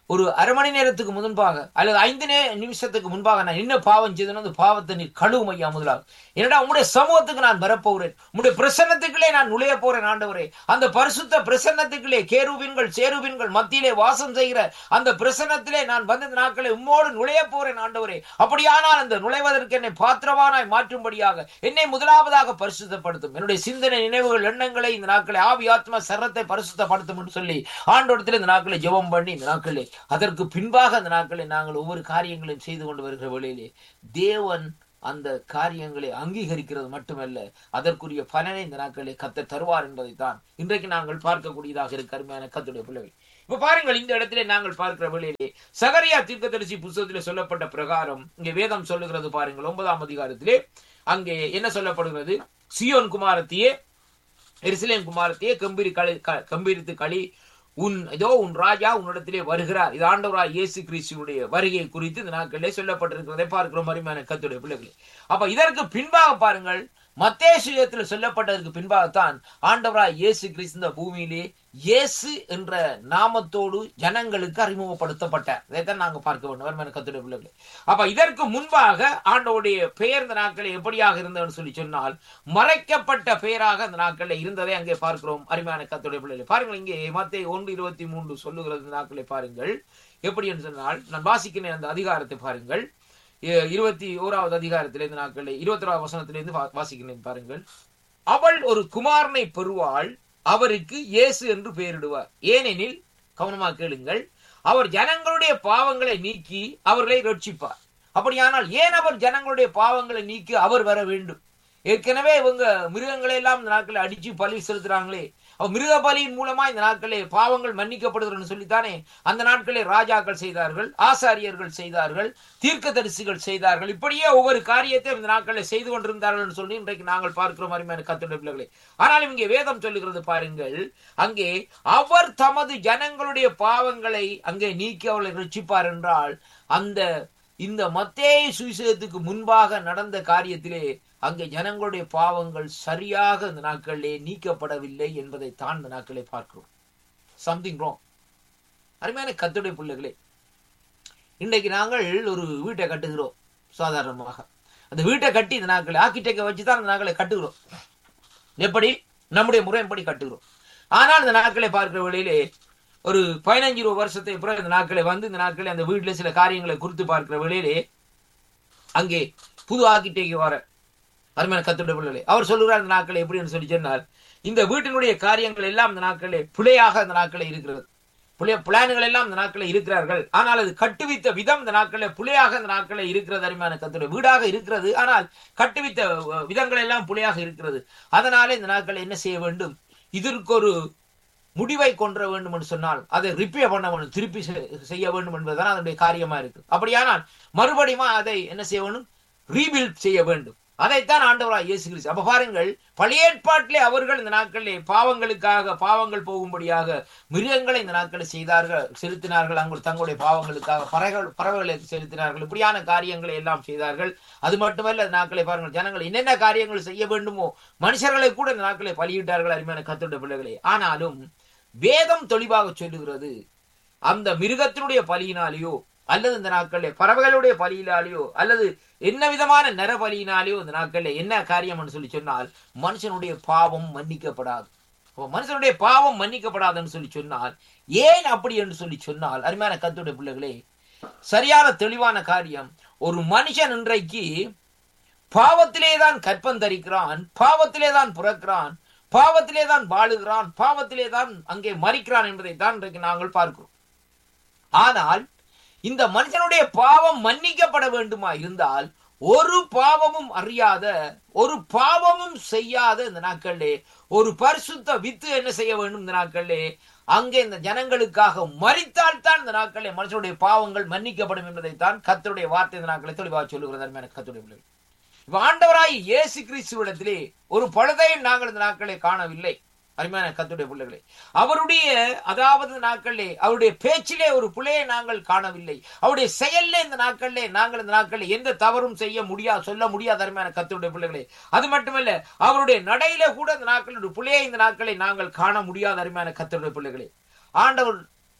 ஒரு அரை மணி நேரத்துக்கு முன்பாக அல்லது ஐந்து நே நிமிஷத்துக்கு முன்பாக நான் என்ன பாவம் செய்தனோ அந்த பாவத்தை நீர் கழுவும் ஐயா முதலாக என்னடா உங்களுடைய சமூகத்துக்கு நான் வரப்போகிறேன் உங்களுடைய பிரசன்னத்துக்குள்ளே நான் நுழைய போறேன் ஆண்டவரே அந்த பரிசுத்த பிரசன்னத்துக்குள்ளே கேருவின்கள் சேருவின்கள் மத்தியிலே வாசம் செய்கிற அந்த பிரசன்னத்திலே நான் வந்த நாட்களை உம்மோடு நுழைய போறேன் ஆண்டவரே அப்படியானால் அந்த நுழைவதற்கு என்னை பாத்திரவானாய் மாற்றும்படியாக என்னை முதலாவதாக பரிசுத்தப்படுத்தும் என்னுடைய சிந்தனை நினைவுகள் எண்ணங்களை இந்த நாட்களை ஆவி ஆத்மா சரத்தை பரிசுத்தப்படுத்தும் என்று சொல்லி ஆண்டோடத்தில் இந்த நாட்களை ஜெபம் பண்ணி இந்த நாட்களே அதற்கு பின்பாக அந்த நாட்களை நாங்கள் ஒவ்வொரு காரியங்களையும் செய்து கொண்டு வருகிற வேளையிலே தேவன் அந்த காரியங்களை அங்கீகரிக்கிறது மட்டுமல்ல அதற்குரிய பலனை இந்த நாட்களை கத்த தருவார் என்பதைத்தான் இன்றைக்கு நாங்கள் பார்க்கக்கூடியதாக இருக்க அருமையான கத்துடைய பிள்ளைகள் இப்ப பாருங்கள் இந்த இடத்திலே நாங்கள் பார்க்கிற வேளையிலே சகரியா தீர்க்கதரிசி புஸ்தகத்திலே சொல்லப்பட்ட பிரகாரம் இங்கே வேதம் சொல்லுகிறது பாருங்கள் ஒன்பதாம் அதிகாரத்திலே அங்கே என்ன சொல்லப்படுகிறது சியோன் குமாரத்தியே எருசலேம் குமாரத்தையே கம்பீரி களி க- கம்பீரித்து களி உன் இதோ உன் ராஜா உன்னிடத்திலே வருகிறார் இது ஆண்டவராய் இயேசு கிறிஸ்துடைய வருகை குறித்து இந்த நாட்களிலே சொல்லப்பட்டிருக்கிறதை பார்க்கிறோம் அருமையான கத்துடைய பிள்ளைகளே அப்ப இதற்கு பின்பாக பாருங்கள் மத்தேசுயத்தில் சொல்லப்பட்டதற்கு பின்பாகத்தான் ஆண்டவராய் இயேசு கிறிஸ்து இந்த பூமியிலே இயேசு என்ற நாமத்தோடு ஜனங்களுக்கு அறிமுகப்படுத்தப்பட்டார் இதைத்தான் நாங்க பார்க்க வேண்டும் அருமையான கத்துடைய பிள்ளைகளே அப்ப இதற்கு முன்பாக ஆண்டவருடைய பெயர் இந்த நாட்களில் எப்படியாக இருந்ததுன்னு சொல்லி சொன்னால் மறைக்கப்பட்ட பெயராக அந்த நாட்களில் இருந்ததை அங்கே பார்க்கிறோம் அருமையான கத்துடைய பிள்ளைகளை பாருங்கள் இங்கே மத்திய ஒன்று இருபத்தி மூன்று சொல்லுகிறது இந்த நாட்களை பாருங்கள் எப்படி என்று சொன்னால் நான் வாசிக்கிறேன் அந்த அதிகாரத்தை பாருங்கள் இ- இருபத்தி ஓராவது அதிகாரத்திலே இந்த நாட்களில் இருபத்தி ஓராவது வசனத்திலிருந்து வா- வாசிக்கிறேன் பாருங்கள் அவள் ஒரு குமாரனை பெறுவாள் அவருக்கு இயேசு என்று பெயரிடுவார் ஏனெனில் கவனமா கேளுங்கள் அவர் ஜனங்களுடைய பாவங்களை நீக்கி அவர்களை ரட்சிப்பார் அப்படியானால் ஏன் அவர் ஜனங்களுடைய பாவங்களை நீக்கி அவர் வர வேண்டும் ஏற்கனவே இவங்க மிருகங்களை எல்லாம் இந்த நாட்களை அடிச்சு பலி செலுத்துறாங்களே அவ மிருக பலியின் மூலமா இந்த நாட்களே பாவங்கள் மன்னிக்கப்படுகிறன்னு சொல்லித்தானே அந்த நாட்களே ராஜாக்கள் செய்தார்கள் ஆசாரியர்கள் செய்தார்கள் தீர்க்கதரிசிகள் செய்தார்கள் இப்படியே ஒவ்வொரு காரியத்தையும் இந்த நாட்களில் செய்து கொண்டிருந்தார்கள் என்று சொல்லி இன்றைக்கு நாங்கள் பார்க்கிறோம் அருமையான கத்துடைய பிள்ளைகளை ஆனாலும் இங்கே வேதம் சொல்லுகிறது பாருங்கள் அங்கே அவர் தமது ஜனங்களுடைய பாவங்களை அங்கே நீக்கி அவளை ரட்சிப்பார் என்றால் அந்த இந்த மத்தேயு சுவிசேஷத்துக்கு முன்பாக நடந்த காரியத்திலே அங்கே ஜனங்களுடைய பாவங்கள் சரியாக இந்த நாட்களிலே நீக்கப்படவில்லை என்பதை தான் இந்த நாட்களே பார்க்கிறோம் சம்திங் ராங் அருமையான கத்துடைய பிள்ளைகளே இன்றைக்கு நாங்கள் ஒரு வீட்டை கட்டுகிறோம் சாதாரணமாக அந்த வீட்டை கட்டி இந்த நாட்களை ஆர்கிடெக்டை வச்சு தான் அந்த நாட்களை கட்டுகிறோம் எப்படி நம்முடைய முறைப்படி கட்டுகிறோம் ஆனால் இந்த நாட்களை பார்க்கிற வழியிலே ஒரு பதினஞ்சு இருபது வருஷத்துக்கு பிறகு இந்த நாட்களை வந்து இந்த நாட்களை அந்த வீட்டுல சில காரியங்களை குறித்து பார்க்கிற வேளையிலே அங்கே புது ஆர்கிடெக்ட் வர அருமையான கத்துடைய பிள்ளைகளே அவர் சொல்லுகிறார் இந்த நாட்களை எப்படின்னு சொல்லி சொன்னால் இந்த வீட்டினுடைய காரியங்கள் எல்லாம் இந்த நாட்களே பிழையாக இந்த நாட்களே இருக்கிறது புளிய பிளான்கள் எல்லாம் இந்த நாட்களில் இருக்கிறார்கள் ஆனால் அது கட்டுவித்த விதம் இந்த நாட்களில் புலையாக இந்த நாட்களில் இருக்கிறது அருமையான கத்துடைய வீடாக இருக்கிறது ஆனால் கட்டுவித்த அஹ், விதங்கள் எல்லாம் புலையாக இருக்கிறது அதனால இந்த நாட்களில் என்ன செய்ய வேண்டும் இதற்கு ஒரு முடிவை கொன்ற வேண்டும் என்று சொன்னால் அதை ரிப்பேர் பண்ண வேண்டும் திருப்பி செ- செய்ய வேண்டும் என்பதுதான் அதனுடைய காரியமா இருக்கு அப்படியானால் மறுபடியும் அதை என்ன செய்ய வேண்டும் ரீபில்ட் செய்ய வேண்டும் அதைத்தான் ஆண்டவராய் இயேசு கிறிஸ்து அப்ப பாருங்கள் பழைய ஏற்பாட்டிலே அவர்கள் இந்த நாட்களிலே பாவங்களுக்காக பாவங்கள் போகும்படியாக மிருகங்களை இந்த நாட்களில் செய்தார்கள் செலுத்தினார்கள் அங்கு தங்களுடைய பாவங்களுக்காக பறவைகள் பறவைகளை செலுத்தினார்கள் இப்படியான காரியங்களை எல்லாம் செய்தார்கள் அது மட்டுமல்ல இந்த நாட்களை பாருங்கள் ஜனங்கள் என்னென்ன காரியங்கள் செய்ய வேண்டுமோ மனுஷர்களை கூட இந்த நாட்களை பலியிட்டார்கள் அருமையான கத்துடைய பிள்ளைகளை ஆனாலும் வேதம் தெளிவாக சொல்லுகிறது அந்த மிருகத்தினுடைய பலியினாலேயோ அல்லது இந்த நாட்களிலே பறவைகளுடைய பலியினாலேயோ அல்லது என்ன விதமான நர பலியினாலேயோ இந்த நாட்களில் என்ன காரியம்னு சொல்லி சொன்னால் மனுஷனுடைய பாவம் மன்னிக்கப்படாது அப்ப மனுஷனுடைய பாவம் மன்னிக்கப்படாதுன்னு சொல்லி சொன்னால் ஏன் அப்படி என்று சொல்லி சொன்னால் அருமையான கத்துடைய பிள்ளைகளே சரியான தெளிவான காரியம் ஒரு மனுஷன் இன்றைக்கு பாவத்திலே தான் கற்பம் தரிக்கிறான் பாவத்திலே தான் பிறக்கிறான் பாவத்திலே தான் வாழுகிறான் பாவத்திலே தான் அங்கே மறிக்கிறான் என்பதை தான் இன்றைக்கு நாங்கள் பார்க்கிறோம் ஆனால் இந்த மனுஷனுடைய பாவம் மன்னிக்கப்பட வேண்டுமா இருந்தால் ஒரு பாவமும் அறியாத ஒரு பாவமும் செய்யாத இந்த நாட்களிலே ஒரு பரிசுத்த வித்து என்ன செய்ய வேண்டும் இந்த நாட்களிலே அங்கே இந்த ஜனங்களுக்காக மறித்தால் தான் இந்த நாட்களிலே மனுஷனுடைய பாவங்கள் மன்னிக்கப்படும் என்பதைத்தான் கர்த்தருடைய வார்த்தை இந்த நாட்களை தெளிவாக சொல்லுகிறது அருமையான கர்த்தருடைய பிள்ளைகள் இப்ப ஆண்டவராய் இயேசு கிறிஸ்துவிடத்திலே ஒரு பழுதையும் நாங்கள் இந்த நாட்களை காணவில்லை அருமையான கத்துடைய பிள்ளைகளே அவருடைய அதாவது நாட்களிலே அவருடைய பேச்சிலே ஒரு பிள்ளையை நாங்கள் காணவில்லை அவருடைய செயல்ல இந்த நாட்களிலே நாங்கள் இந்த நாட்களில் எந்த தவறும் செய்ய முடியாது சொல்ல முடியாத அருமையான கத்துடைய பிள்ளைகளே அது மட்டுமல்ல அவருடைய நடையில கூட இந்த நாட்களில் ஒரு பிள்ளையை இந்த நாட்களை நாங்கள் காண முடியாத அருமையான கத்துடைய பிள்ளைகளே ஆண்டவர்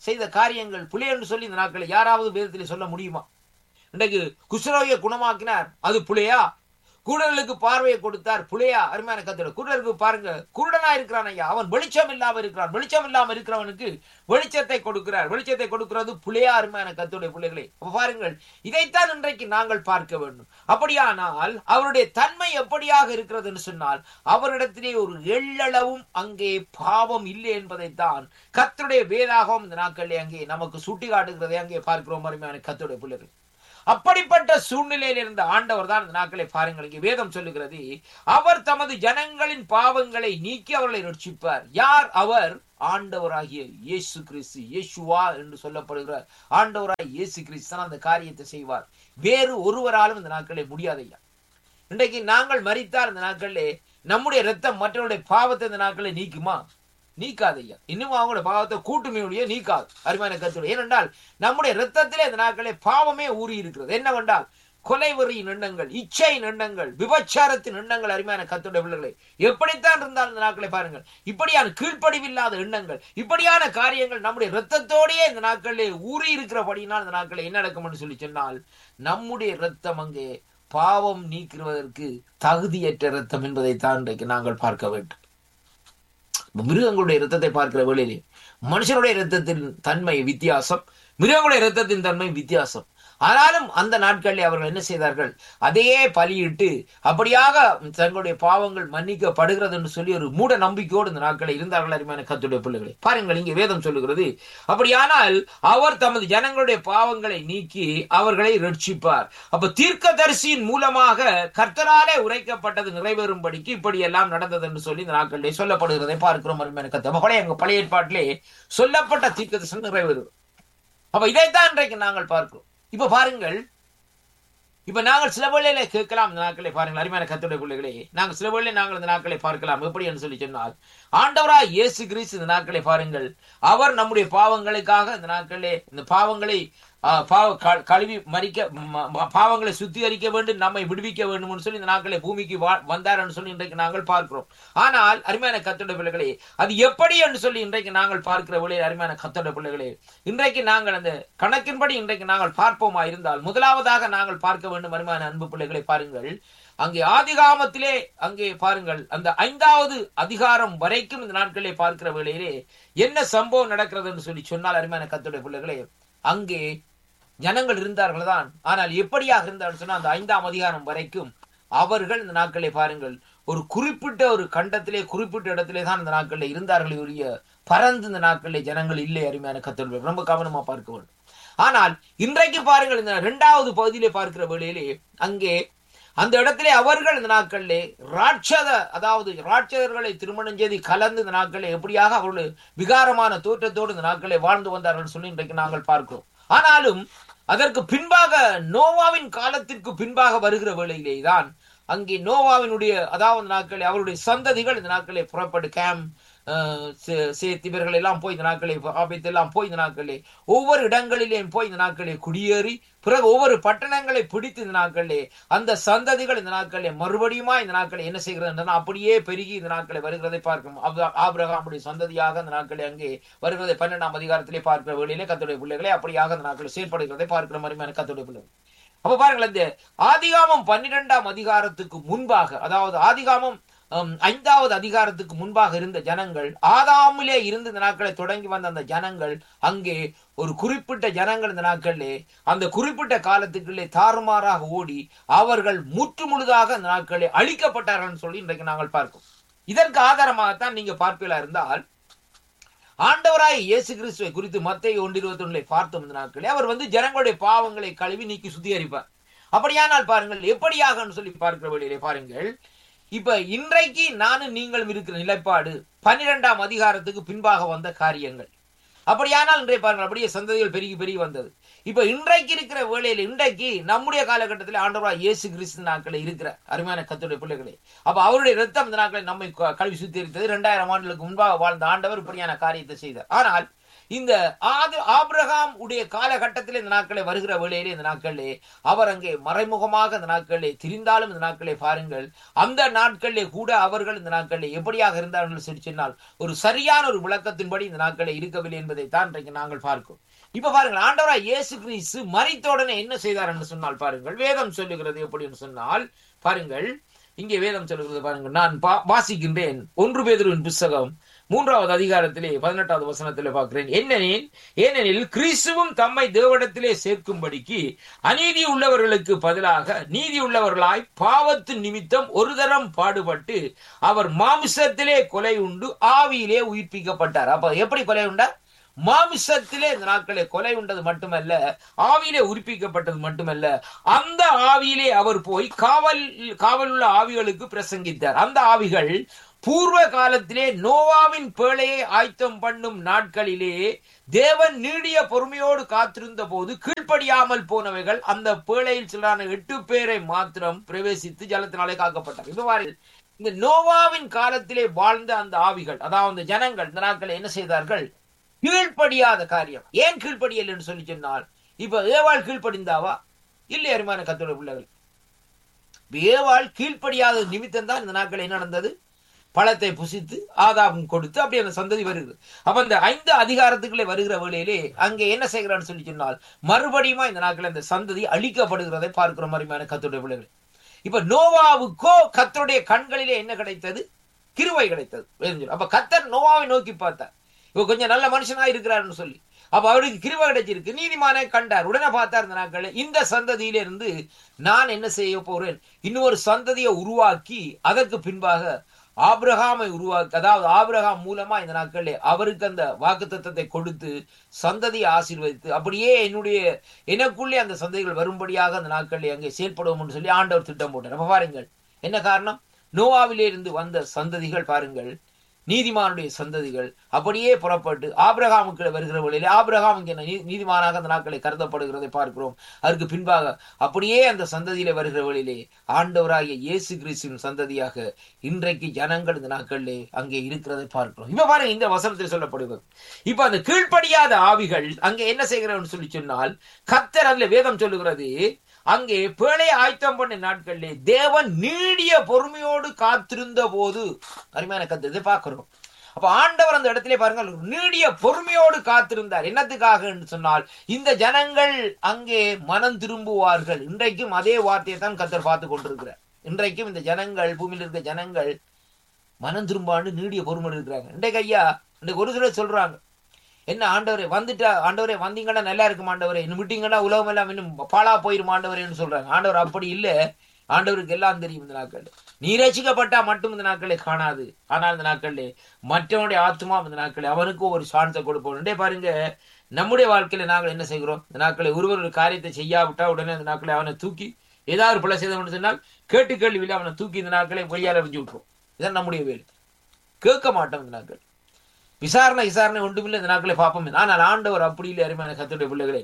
செய்த காரியங்கள் பிழை என்று சொல்லி இந்த நாட்களை யாராவது வேதத்திலே சொல்ல முடியுமா இன்றைக்கு குஷ்ரோகியை குணமாக்கினார் அது புலையா குருடர்களுக்கு பார்வையை கொடுத்தார் புலையா அருமையான கத்தோட குருடருக்கு பாருங்க குருடனா இருக்கிறான் ஐயா அவன் வெளிச்சம் இல்லாம இருக்கிறான் வெளிச்சம் இல்லாம இருக்கிறவனுக்கு வெளிச்சத்தை கொடுக்கிறார் வெளிச்சத்தை கொடுக்கிறது புலையா அருமையான கத்தோடைய பிள்ளைகளே அப்ப பாருங்கள் இதைத்தான் இன்றைக்கு நாங்கள் பார்க்க வேண்டும் அப்படியானால் அவருடைய தன்மை எப்படியாக இருக்கிறது என்று சொன்னால் அவரிடத்திலே ஒரு எள்ளளவும் அங்கே பாவம் இல்லை என்பதைத்தான் கத்தருடைய வேதாகவும் இந்த நாட்களிலே அங்கே நமக்கு சுட்டி காட்டுகிறதை அங்கே பார்க்கிறோம் அருமையான கத்தருடைய பிள்ளைகள் அப்படிப்பட்ட சூழ்நிலையில் இருந்த ஆண்டவர் தான் இந்த நாட்களை பாருங்கள் இங்கே வேதம் சொல்லுகிறது அவர் தமது ஜனங்களின் பாவங்களை நீக்கி அவர்களை ரட்சிப்பார் யார் அவர் ஆண்டவராகிய இயேசு கிறிஸ்து இயேசுவா என்று சொல்லப்படுகிற ஆண்டவராகிய இயேசு கிறிஸ்து தான் அந்த காரியத்தை செய்வார் வேறு ஒருவராலும் இந்த நாட்களே முடியாதையா இன்றைக்கு நாங்கள் மறித்தால் இந்த நாட்களிலே நம்முடைய ரத்தம் மற்றவருடைய பாவத்தை இந்த நாட்களை நீக்குமா நீக்காதையா இன்னும் அவங்களோட பாவத்தை கூட்டுமையுடைய நீக்காது அருமையான கருத்து ஏனென்றால் நம்முடைய ரத்தத்திலே இந்த நாட்களே பாவமே ஊறி இருக்கிறது என்னவென்றால் கொலைவெறியின் எண்ணங்கள் இச்சையின் எண்ணங்கள் விபச்சாரத்தின் எண்ணங்கள் அருமையான கத்துடைய பிள்ளைகளை எப்படித்தான் இருந்தால் இந்த நாட்களை பாருங்கள் இப்படியான கீழ்ப்படிவில்லாத எண்ணங்கள் இப்படியான காரியங்கள் நம்முடைய ரத்தத்தோடையே இந்த நாட்களிலே ஊறி இருக்கிறபடியினால் இந்த நாட்களை என்ன நடக்கும்னு சொல்லி சொன்னால் நம்முடைய ரத்தம் அங்கே பாவம் நீக்குவதற்கு தகுதியற்ற ரத்தம் என்பதைத்தான் இன்றைக்கு நாங்கள் பார்க்க வேண்டும் மிருகங்களுடைய ரத்தத்தை பார்க்கிற வேளையிலே மனுஷனுடைய ரத்தத்தின் தன்மை வித்தியாசம் மிருகங்களுடைய ரத்தத்தின் தன்மை வித்தியாசம் ஆனாலும் அந்த நாட்களில் அவர்கள் என்ன செய்தார்கள் அதையே பலியிட்டு அப்படியாக தங்களுடைய பாவங்கள் மன்னிக்கப்படுகிறது என்று சொல்லி ஒரு மூட நம்பிக்கையோடு இந்த நாட்களில் இருந்தார்கள் அருமையான கத்துடைய பிள்ளைகளை பாருங்கள் இங்கே வேதம் சொல்லுகிறது அப்படியானால் அவர் தமது ஜனங்களுடைய பாவங்களை நீக்கி அவர்களை ரட்சிப்பார் அப்ப தீர்க்கதரிசியின் மூலமாக கர்த்தராலே உரைக்கப்பட்டது நிறைவேறும்படிக்கு இப்படி எல்லாம் நடந்தது என்று சொல்லி இந்த நாட்களிலே சொல்லப்படுகிறதை பார்க்கிறோம் அருமையான கத்த பழைய எங்க பழைய ஏற்பாட்டிலே சொல்லப்பட்ட தீர்க்கதரிசனம் நிறைவேறும் அப்ப இதைத்தான் இன்றைக்கு நாங்கள் பார்க்கிறோம் இப்ப பாருங்கள் இப்ப நாங்கள் சில வேளையில கேட்கலாம் இந்த நாட்களை பாருங்கள் அருமையான கத்துடைய பிள்ளைகளே நாங்கள் சில வேளையில நாங்கள் இந்த நாட்களை பார்க்கலாம் எப்படி என்று சொல்லி சொன்னால் ஆண்டவரா இயேசு கிறிஸ்து இந்த நாட்களை பாருங்கள் அவர் நம்முடைய பாவங்களுக்காக இந்த நாட்களே இந்த பாவங்களை பாவ கழுவி மறிக்க பாவங்களை சுத்திகரிக்க வேண்டும் நம்மை விடுவிக்க வேண்டும் சொல்லி இந்த நாட்களை பூமிக்கு வந்தார் என்று சொல்லி இன்றைக்கு நாங்கள் பார்க்கிறோம் ஆனால் அருமையான கத்தோட பிள்ளைகளே அது எப்படி என்று சொல்லி இன்றைக்கு நாங்கள் பார்க்கிற வேளையில் அருமையான கத்தோட பிள்ளைகளே இன்றைக்கு நாங்கள் அந்த கணக்கின்படி இன்றைக்கு நாங்கள் பார்ப்போமா இருந்தால் முதலாவதாக நாங்கள் பார்க்க வேண்டும் அருமையான அன்பு பிள்ளைகளை பாருங்கள் அங்கே ஆதிகாமத்திலே அங்கே பாருங்கள் அந்த ஐந்தாவது அதிகாரம் வரைக்கும் இந்த நாட்களிலே பார்க்கிற வேளையிலே என்ன சம்பவம் நடக்கிறது என்று சொல்லி சொன்னால் அருமையான கத்தோட பிள்ளைகளே அங்கே ஜனங்கள் இருந்தார்கள் தான் ஆனால் எப்படியாக இருந்தார்கள் சொன்னால் அந்த ஐந்தாம் அதிகாரம் வரைக்கும் அவர்கள் இந்த நாட்களை பாருங்கள் ஒரு குறிப்பிட்ட ஒரு கண்டத்திலே குறிப்பிட்ட இடத்திலே தான் இந்த நாட்களில் இருந்தார்களே உரிய பறந்து இந்த நாட்களிலே ஜனங்கள் இல்லை அருமையான கத்தர்கள் ரொம்ப கவனமா பார்க்க வேண்டும் ஆனால் இன்றைக்கு பாருங்கள் இந்த இரண்டாவது பகுதியிலே பார்க்கிற வேளையிலே அங்கே அந்த இடத்திலே அவர்கள் இந்த நாட்களிலே ராட்சத அதாவது ராட்சதர்களை திருமணம் செய்து கலந்து இந்த நாட்களில் எப்படியாக அவர்கள் விகாரமான தோற்றத்தோடு இந்த நாட்களை வாழ்ந்து வந்தார்கள் சொல்லி இன்றைக்கு நாங்கள் பார்க்கிறோம் ஆனாலும் அதற்கு பின்பாக நோவாவின் காலத்திற்கு பின்பாக வருகிற வேளையிலே தான் அங்கே நோவாவினுடைய அதாவது நாட்களில் அவருடைய சந்ததிகள் இந்த நாட்களை புறப்பட்டு கேம் சேர்த்து இவர்கள் எல்லாம் போய் இந்த நாட்களை ஆபத்து எல்லாம் போய் இந்த நாட்களே ஒவ்வொரு இடங்களிலேயும் போய் இந்த நாட்களே குடியேறி பிறகு ஒவ்வொரு பட்டணங்களை பிடித்து இந்த நாட்களே அந்த சந்ததிகள் இந்த நாட்களே மறுபடியுமா இந்த நாட்களை என்ன செய்கிறது அப்படியே பெருகி இந்த நாட்களை வருகிறதை பார்க்கும் ஆபிரகாமுடைய சந்ததியாக அந்த நாட்களை அங்கே வருகிறதை பன்னெண்டாம் அதிகாரத்திலே பார்க்கிற வேளையிலே கத்துடைய பிள்ளைகளை அப்படியாக அந்த நாட்களை செயல்படுகிறதை பார்க்கிற மாதிரியான கத்துடைய பிள்ளைகள் அப்ப பாருங்கள் இந்த ஆதிகாமம் பன்னிரெண்டாம் அதிகாரத்துக்கு முன்பாக அதாவது ஆதிகாமம் ஐந்தாவது அதிகாரத்துக்கு முன்பாக இருந்த ஜனங்கள் ஆதாமிலே இருந்து இந்த நாட்களை தொடங்கி வந்த அந்த ஜனங்கள் அங்கே ஒரு குறிப்பிட்ட ஜனங்கள் இந்த நாட்களிலே அந்த குறிப்பிட்ட காலத்துக்குள்ளே தாறுமாறாக ஓடி அவர்கள் முற்று முழுதாக அந்த நாட்களிலே அழிக்கப்பட்டார்கள் சொல்லி இன்றைக்கு நாங்கள் பார்க்கிறோம் இதற்கு ஆதாரமாகத்தான் நீங்க பார்ப்பீங்களா இருந்தால் ஆண்டவராய் இயேசு கிறிஸ்துவை குறித்து மத்திய ஒன்று இருபத்தி ஒன்றுல பார்த்தோம் இந்த நாட்களே அவர் வந்து ஜனங்களுடைய பாவங்களை கழுவி நீக்கி சுத்திகரிப்பார் அப்படியானால் பாருங்கள் எப்படியாக சொல்லி பார்க்கிற வழியிலே பாருங்கள் இப்ப இன்றைக்கு நானும் நீங்களும் இருக்கிற நிலைப்பாடு பன்னிரெண்டாம் அதிகாரத்துக்கு பின்பாக வந்த காரியங்கள் அப்படியானால் இன்றைய பாருங்கள் அப்படியே சந்ததிகள் பெருகி பெருகி வந்தது இப்ப இன்றைக்கு இருக்கிற வேளையில இன்றைக்கு நம்முடைய காலகட்டத்தில் ஆண்டவரா இயேசு கிறிஸ்து நாட்களை இருக்கிற அருமையான கத்துடைய பிள்ளைகளே அப்ப அவருடைய ரத்தம் இந்த நாட்களை நம்மை கல்வி சுத்திரித்தது இரண்டாயிரம் ஆண்டுகளுக்கு முன்பாக வாழ்ந்த ஆண்டவர் இப்படியான காரியத்தை செய்தார் ஆனால் இந்த ஆது ஆபிரகாம் உடைய காலகட்டத்தில் இந்த நாட்களை வருகிற வேளையிலே இந்த நாட்களிலே அவர் அங்கே மறைமுகமாக இந்த நாட்களிலே திரிந்தாலும் இந்த நாட்களை பாருங்கள் அந்த நாட்களிலே கூட அவர்கள் இந்த நாட்களிலே எப்படியாக இருந்தார்கள் சொல்லி சொன்னால் ஒரு சரியான ஒரு விளக்கத்தின்படி இந்த நாட்களிலே இருக்கவில்லை என்பதை தான் இன்றைக்கு நாங்கள் பார்க்கிறோம் இப்ப பாருங்கள் ஆண்டவரா இயேசு கிறிஸ்து மறித்த உடனே என்ன செய்தார் என்று சொன்னால் பாருங்கள் வேதம் சொல்லுகிறது எப்படின்னு சொன்னால் பாருங்கள் இங்கே வேதம் சொல்லுகிறது பாருங்கள் நான் பா- வாசிக்கின்றேன் ஒன்று பேதுருவின் புஸ்தகம் மூன்றாவது அதிகாரத்திலே பதினெட்டாவது வசனத்திலே பார்க்கிறேன் என்னெனில் ஏனெனில் கிறிஸ்துவும் தம்மை தேவடத்திலே சேர்க்கும்படிக்கு அநீதி உள்ளவர்களுக்கு பதிலாக நீதி உள்ளவர்களாய் பாவத்தின் நிமித்தம் ஒரு தரம் பாடுபட்டு அவர் மாமிசத்திலே கொலை உண்டு ஆவியிலே உயிர்ப்பிக்கப்பட்டார் அப்ப எப்படி கொலை உண்டார் மாமிசத்திலே இந்த நாட்களே கொலை உண்டது மட்டுமல்ல ஆவியிலே உரிப்பிக்கப்பட்டது மட்டுமல்ல அந்த ஆவியிலே அவர் போய் காவல் காவலுள்ள ஆவிகளுக்கு பிரசங்கித்தார் அந்த ஆவிகள் பூர்வ காலத்திலே நோவாவின் பேழையை ஆயத்தம் பண்ணும் நாட்களிலே தேவன் நீடிய பொறுமையோடு காத்திருந்த போது கீழ்ப்படியாமல் போனவைகள் அந்த பேழையில் சிலான எட்டு பேரை மாத்திரம் பிரவேசித்து ஜலத்தினாலே காக்கப்பட்டார் இது பாருங்கள் இந்த நோவாவின் காலத்திலே வாழ்ந்த அந்த ஆவிகள் அதாவது ஜனங்கள் இந்த நாட்களை என்ன செய்தார்கள் கீழ்ப்படியாத காரியம் ஏன் கீழ்ப்படியல் என்று சொல்லி சொன்னால் இப்ப ஏவாள் கீழ்ப்படிந்தாவா இல்லை அருமையான கத்தோட பிள்ளைகள் இப்ப ஏவாள் கீழ்ப்படியாத நிமித்தம் தான் இந்த நாட்கள் என்ன நடந்தது பழத்தை புசித்து ஆதாபம் கொடுத்து அப்படி அந்த சந்ததி வருகிறது அப்ப அந்த ஐந்து அதிகாரத்துக்குள்ளே வருகிற வேளையிலே அங்கே என்ன செய்கிறான்னு சொல்லி சொன்னால் மறுபடியுமா இந்த நாட்கள் அந்த சந்ததி அழிக்கப்படுகிறதை பார்க்கிற மாதிரியான கத்தோடைய பிள்ளைகள் இப்ப நோவாவுக்கோ கத்தருடைய கண்களிலே என்ன கிடைத்தது கிருவை கிடைத்தது வேதம் சொல்லுது. அப்ப கத்தர் நோவாவை நோக்கி பார்த்தார் இவ கொஞ்சம் நல்ல மனுஷனா இருக்கிறாருன்னு சொல்லி அப்ப அவருக்கு கிருபை கிடைச்சிருக்கு நீதிமானை கண்டார் உடனே பார்த்தார் இந்த நாட்கள் இந்த சந்ததியில இருந்து நான் என்ன செய்ய போறேன் இன்னொரு சந்ததியை உருவாக்கி அதற்கு பின்பாக ஆபிரகாமை உருவாக்கி அதாவது ஆபிரகாம் மூலமா இந்த நாட்களிலே அவருக்கு அந்த வாக்குத்தத்தத்தை கொடுத்து சந்ததியை ஆசீர்வதித்து அப்படியே என்னுடைய எனக்குள்ளே அந்த சந்ததிகள் வரும்படியாக அந்த நாட்களிலே அங்கே செயல்படுவோம்னு சொல்லி ஆண்டவர் திட்டம் போட்டார் அப்ப பாருங்கள் என்ன காரணம் நோவாவிலே இருந்து வந்த சந்ததிகள் பாருங்கள் நீதிமானுடைய சந்ததிகள் அப்படியே புறப்பட்டு ஆபிரகாமுக்கு வருகிற வழியிலே ஆபிரகாம் இங்கே நீ- நீதிமானாக அந்த நாட்களை கருதப்படுகிறதை பார்க்கிறோம் அதற்கு பின்பாக அப்படியே அந்த சந்ததியிலே வருகிற வழியிலே ஆண்டவராகிய இயேசு கிறிஸ்துவின் சந்ததியாக இன்றைக்கு ஜனங்கள் இந்த நாட்களிலே அங்கே இருக்கிறதை பார்க்கிறோம் இப்ப பாருங்க இந்த வசனத்தில் சொல்லப்படுவது இப்ப அந்த கீழ்ப்படியாத ஆவிகள் அங்கே என்ன செய்கிறன்னு சொல்லி சொன்னால் கத்தர் அதுல வேதம் சொல்லுகிறது அங்கே பேழை ஆயத்தம் பண்ண நாட்களிலே தேவன் நீடிய பொறுமையோடு காத்திருந்த போது அருமையான கத்து இதை பார்க்கிறோம் அப்ப ஆண்டவர் அந்த இடத்திலே பாருங்கள் ஒரு நீடிய பொறுமையோடு காத்திருந்தார் என்னத்துக்காக என்று சொன்னால் இந்த ஜனங்கள் அங்கே மனம் திரும்புவார்கள் இன்றைக்கும் அதே வார்த்தையை தான் கத்தர் பார்த்து கொண்டிருக்கிறார் இன்றைக்கும் இந்த ஜனங்கள் பூமியில் இருக்க ஜனங்கள் மனம் திரும்பாண்டு நீடிய பொறுமை இருக்கிறாங்க இன்றைக்கு ஐயா இன்றைக்கு ஒரு சிலர் சொல்றாங்க என்ன ஆண்டவரே வந்துட்டா ஆண்டவரே வந்தீங்கன்னா நல்லா இருக்கும் ஆண்டவரே இன்னும் விட்டீங்கன்னா உலகம் எல்லாம் இன்னும் பாழா போயிரும் ஆண்டவரேன்னு சொல்றாங்க ஆண்டவர் அப்படி இல்ல ஆண்டவருக்கு எல்லாம் தெரியும் இந்த நாட்கள் நீ ரசிக்கப்பட்டா மட்டும் இந்த நாட்களை காணாது ஆனால் இந்த நாட்களிலே மற்றவனுடைய ஆத்மா இந்த நாட்களில் அவனுக்கும் ஒரு சான்ஸை கொடுப்போம் ரெண்டே பாருங்க நம்முடைய வாழ்க்கையில நாங்கள் என்ன செய்கிறோம் இந்த நாட்களை ஒருவர் ஒரு காரியத்தை செய்யாவிட்டா உடனே அந்த நாட்களை அவனை தூக்கி ஏதாவது ஒரு பிள்ளை செய்தவன் சொன்னால் கேட்டு கேள்வியில் அவனை தூக்கி இந்த நாட்களை வெளியால் எறிஞ்சு விட்டுரும் இதான் நம்முடைய வேலை கேட்க மாட்டோம் இந்த நாட்கள் விசாரணை விசாரணை ஒன்றுமில்லை இந்த நாட்களை பார்ப்போம் ஆனால் ஆண்டவர் அப்படி இல்லை அருமையான கத்துடைய பிள்ளைகளே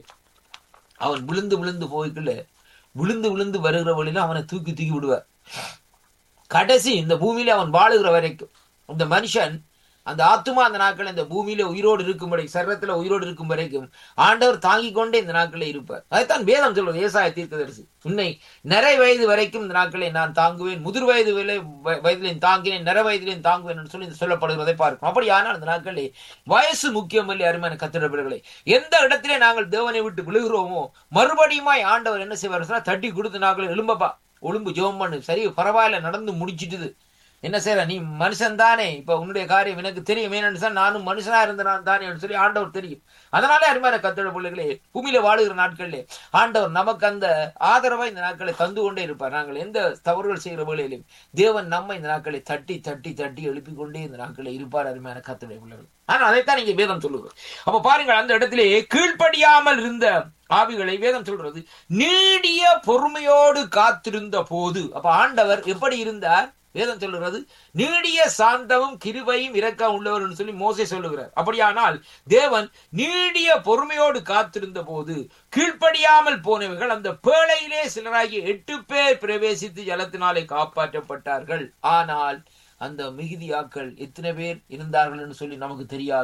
அவன் விழுந்து விழுந்து போய்க்குள்ள விழுந்து விழுந்து வருகிற வழியில அவனை தூக்கி தூக்கி விடுவார் கடைசி இந்த பூமியில அவன் வாழுகிற வரைக்கும் இந்த மனுஷன் அந்த ஆத்துமா அந்த நாட்கள் இந்த பூமியில உயிரோடு இருக்கும் வரை சரீரத்துல உயிரோடு இருக்கும் வரைக்கும் ஆண்டவர் தாங்கிக் கொண்டே இந்த நாட்களில் இருப்பார் அதைத்தான் வேதம் சொல்றது ஏசாய தீர்க்கதரிசி உன்னை நிறை வயது வரைக்கும் இந்த நாட்களை நான் தாங்குவேன் முதிர் வயது விலை வயதிலையும் தாங்கினேன் நிற வயதிலையும் தாங்குவேன் என்று சொல்லி சொல்லப்படுகிறதை பார்க்கும் அப்படியானால் அந்த நாட்களில் வயசு முக்கியம் இல்லை அருமையான கத்திரப்பிள்ளைகளை எந்த இடத்திலே நாங்கள் தேவனை விட்டு விழுகிறோமோ மறுபடியுமாய் ஆண்டவர் என்ன செய்வார் சொன்னா தட்டி கொடுத்து நாங்கள் எலும்பப்பா ஒழும்பு ஜெபம் பண்ணு சரி பரவாயில்ல நடந்து முடிச்சிட்டுது என்ன செய்யற நீ மனுஷன் தானே இப்ப உன்னுடைய காரியம் எனக்கு தெரியும் ஏன்னு நானும் மனுஷனா இருந்தேன் தானே சொல்லி ஆண்டவர் தெரியும் அதனாலே அருமையான கத்தோட பிள்ளைகளே பூமியில வாழுகிற நாட்களிலே ஆண்டவர் நமக்கு அந்த ஆதரவை இந்த நாட்களை தந்து கொண்டே இருப்பார் நாங்கள் எந்த தவறுகள் செய்கிற வேளையிலும் தேவன் நம்ம இந்த நாட்களை தட்டி தட்டி தட்டி எழுப்பி கொண்டே இந்த நாட்களை இருப்பார் அருமையான கத்தோட பிள்ளைகள் ஆனா அதைத்தான் நீங்க வேதம் சொல்லுங்க அப்ப பாருங்கள் அந்த இடத்திலே கீழ்ப்படியாமல் இருந்த ஆவிகளை வேதம் சொல்றது நீடிய பொறுமையோடு காத்திருந்த போது அப்ப ஆண்டவர் எப்படி இருந்தார் வேதம் சொல்லுகிறது நீடிய சாந்தமும் கிருபையும் இரக்கம் உள்ளவர் சொல்லி மோசே சொல்லுகிறார் அப்படியானால் தேவன் நீடிய பொறுமையோடு காத்திருந்த போது கீழ்ப்படியாமல் போனவர்கள் அந்த பேழையிலே சிலராகி எட்டு பேர் பிரவேசித்து ஜலத்தினாலே காப்பாற்றப்பட்டார்கள் ஆனால் அந்த மிகுதியாக்கள் எத்தனை பேர் இருந்தார்கள் என்று சொல்லி நமக்கு தெரியாது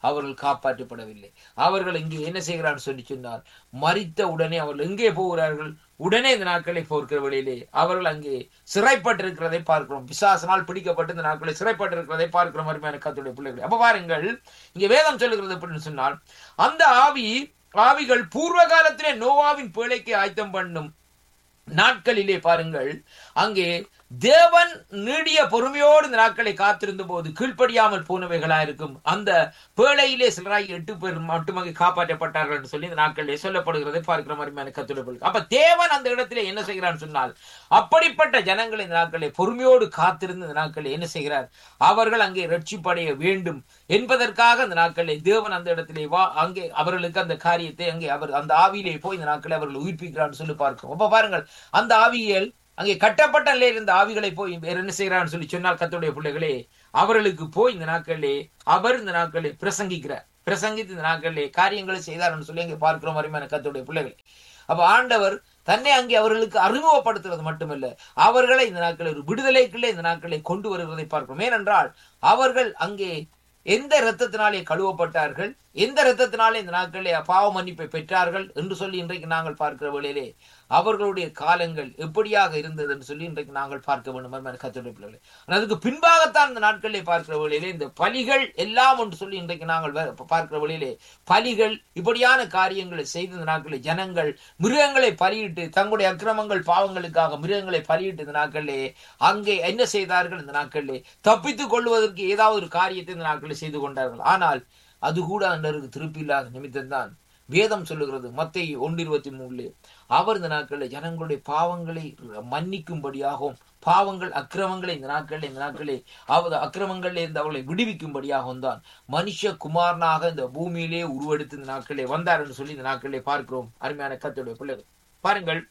அவர்கள் காப்பாற்றப்படவில்லை அவர்கள் இங்கே என்ன செய்கிறான்னு சொல்லி சொன்னார் மறித்த உடனே அவர்கள் எங்கே போகிறார்கள் உடனே இந்த நாட்களை போர்க்கிற வழியிலே அவர்கள் அங்கே சிறைப்பட்டிருக்கிறதை பார்க்கிறோம் பிசாசனால் பிடிக்கப்பட்டு இந்த நாட்களை சிறைப்பட்டிருக்கிறதை பார்க்கிறோம் அருமையான கத்துடைய பிள்ளைகளை அப்ப பாருங்கள் இங்கே வேதம் சொல்லுகிறது அப்படின்னு சொன்னால் அந்த ஆவி ஆவிகள் பூர்வ காலத்திலே நோவாவின் பேழைக்கு ஆயத்தம் பண்ணும் நாட்களிலே பாருங்கள் அங்கே தேவன் நீடிய பொறுமையோடு இந்த நாட்களை காத்திருந்த போது கீழ்ப்படியாமல் போனவைகளா இருக்கும் அந்த பேழையிலே சிலராய் எட்டு பேர் மட்டுமாக காப்பாற்றப்பட்டார்கள் என்று சொல்லி இந்த நாட்களிலே சொல்லப்படுகிறதை பார்க்கிற மாதிரி கத்துடைய அப்ப தேவன் அந்த இடத்திலே என்ன செய்கிறான்னு சொன்னால் அப்படிப்பட்ட ஜனங்களை இந்த நாட்களை பொறுமையோடு காத்திருந்து இந்த நாட்களை என்ன செய்கிறார் அவர்கள் அங்கே ரட்சிப்படைய வேண்டும் என்பதற்காக அந்த நாட்களை தேவன் அந்த இடத்திலே வா அங்கே அவர்களுக்கு அந்த காரியத்தை அங்கே அவர் அந்த ஆவியிலே போய் இந்த நாட்களை அவர்கள் உயிர்ப்பிக்கிறான்னு சொல்லி பார்க்கிறோம் அப்ப பாருங்கள் அந்த ஆவியல் அங்கே கட்டப்பட்ட நிலையில் இருந்த ஆவிகளை போய் வேற என்ன செய்யறான்னு சொல்லி சொன்னால் கத்துடைய பிள்ளைகளே அவர்களுக்கு போய் இந்த நாட்களிலே அவர் இந்த நாட்களிலே பிரசங்கிக்கிறார் பிரசங்கித்து இந்த நாட்களிலே காரியங்களை செய்தார்னு சொல்லி அங்கே பார்க்கிறோம் அருமையான கத்துடைய பிள்ளைகள் அப்ப ஆண்டவர் தன்னை அங்கே அவர்களுக்கு அறிமுகப்படுத்துறது மட்டுமல்ல அவர்களை இந்த நாட்களில் ஒரு விடுதலைக்குள்ளே இந்த நாட்களை கொண்டு வருவதை பார்க்கிறோம் ஏனென்றால் அவர்கள் அங்கே எந்த இரத்தத்தினாலே கழுவப்பட்டார்கள் எந்த இரத்தத்தினாலே இந்த நாட்களிலே பாவ மன்னிப்பை பெற்றார்கள் என்று சொல்லி இன்றைக்கு நாங்கள் பார்க்கிற வேளையிலே அவர்களுடைய காலங்கள் எப்படியாக இருந்தது என்று சொல்லி இன்றைக்கு நாங்கள் பார்க்க வேண்டும் கத்துடைய பிள்ளைகளை அதுக்கு பின்பாகத்தான் இந்த நாட்களிலே பார்க்கிற வழியிலே இந்த பலிகள் எல்லாம் என்று சொல்லி இன்றைக்கு நாங்கள் பார்க்கிற வழியிலே பலிகள் இப்படியான காரியங்களை செய்த இந்த நாட்களில் ஜனங்கள் மிருகங்களை பலியிட்டு தங்களுடைய அக்கிரமங்கள் பாவங்களுக்காக மிருகங்களை பலியிட்டு இந்த நாட்களிலே அங்கே என்ன செய்தார்கள் இந்த நாட்களிலே தப்பித்துக் கொள்வதற்கு ஏதாவது ஒரு காரியத்தை இந்த நாட்களில் செய்து கொண்டார்கள் ஆனால் அது கூட அன்றருக்கு திருப்பி இல்லாத நிமித்தம்தான் வேதம் சொல்லுகிறது மத்தை ஒன்று இருபத்தி மூணுல அவர் இந்த நாட்களில் ஜனங்களுடைய பாவங்களை மன்னிக்கும்படியாகவும் பாவங்கள் அக்கிரமங்களை இந்த நாட்களில் இந்த நாட்களில் அவர் அக்கிரமங்களில் இருந்து அவர்களை விடுவிக்கும்படியாகவும் தான் மனுஷ குமாரனாக இந்த பூமியிலே உருவெடுத்து இந்த நாட்களிலே வந்தார் என்று சொல்லி இந்த நாட்களிலே பார்க்கிறோம் அருமையான கத்துடைய பிள்ளைகள் பாருங்கள்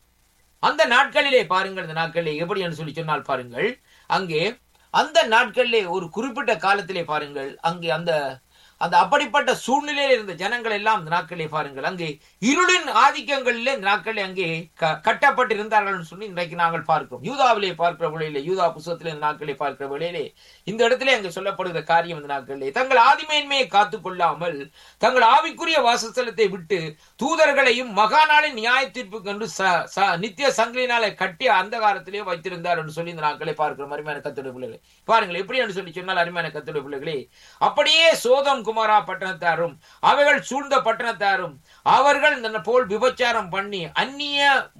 அந்த நாட்களிலே பாருங்கள் இந்த நாட்களிலே எப்படி என்று சொல்லி சொன்னால் பாருங்கள் அங்கே அந்த நாட்களிலே ஒரு குறிப்பிட்ட காலத்திலே பாருங்கள் அங்கே அந்த அந்த அப்படிப்பட்ட சூழ்நிலையில் இருந்த ஜனங்கள் எல்லாம் இந்த நாட்களே பாருங்கள் அங்கே இருளின் ஆதிக்கங்களிலே இந்த நாட்களே அங்கே கட்டப்பட்டிருந்தார்கள் சொல்லி இன்றைக்கு நாங்கள் பார்க்கிறோம் யூதாவிலே பார்க்கிற வழியிலே யூதா புத்தகத்திலே இந்த நாட்களை பார்க்கிற வழியிலே இந்த இடத்திலே அங்கே சொல்லப்படுகிற காரியம் இந்த நாட்களிலே தங்கள் ஆதிமேன்மையை காத்துக் கொள்ளாமல் தங்கள் ஆவிக்குரிய வாசஸ்தலத்தை விட்டு தூதர்களையும் மகாநாளின் நியாய தீர்ப்பு கண்டு நித்திய சங்கிலினாலே கட்டி அந்த காலத்திலே வைத்திருந்தார் என்று சொல்லி இந்த நாட்களை பார்க்கிறோம் அருமையான கத்துடைய பிள்ளைகளை பாருங்கள் எப்படி என்று சொல்லி சொன்னால் அருமையான கத்துடைய பிள்ளைகளே அப்படியே சோதம் குமாரா பட்டணத்தாரும் அவைகள் சூழ்ந்த பட்டணத்தாரும் அவர்கள் இந்த போல் விபச்சாரம் பண்ணி அந்நிய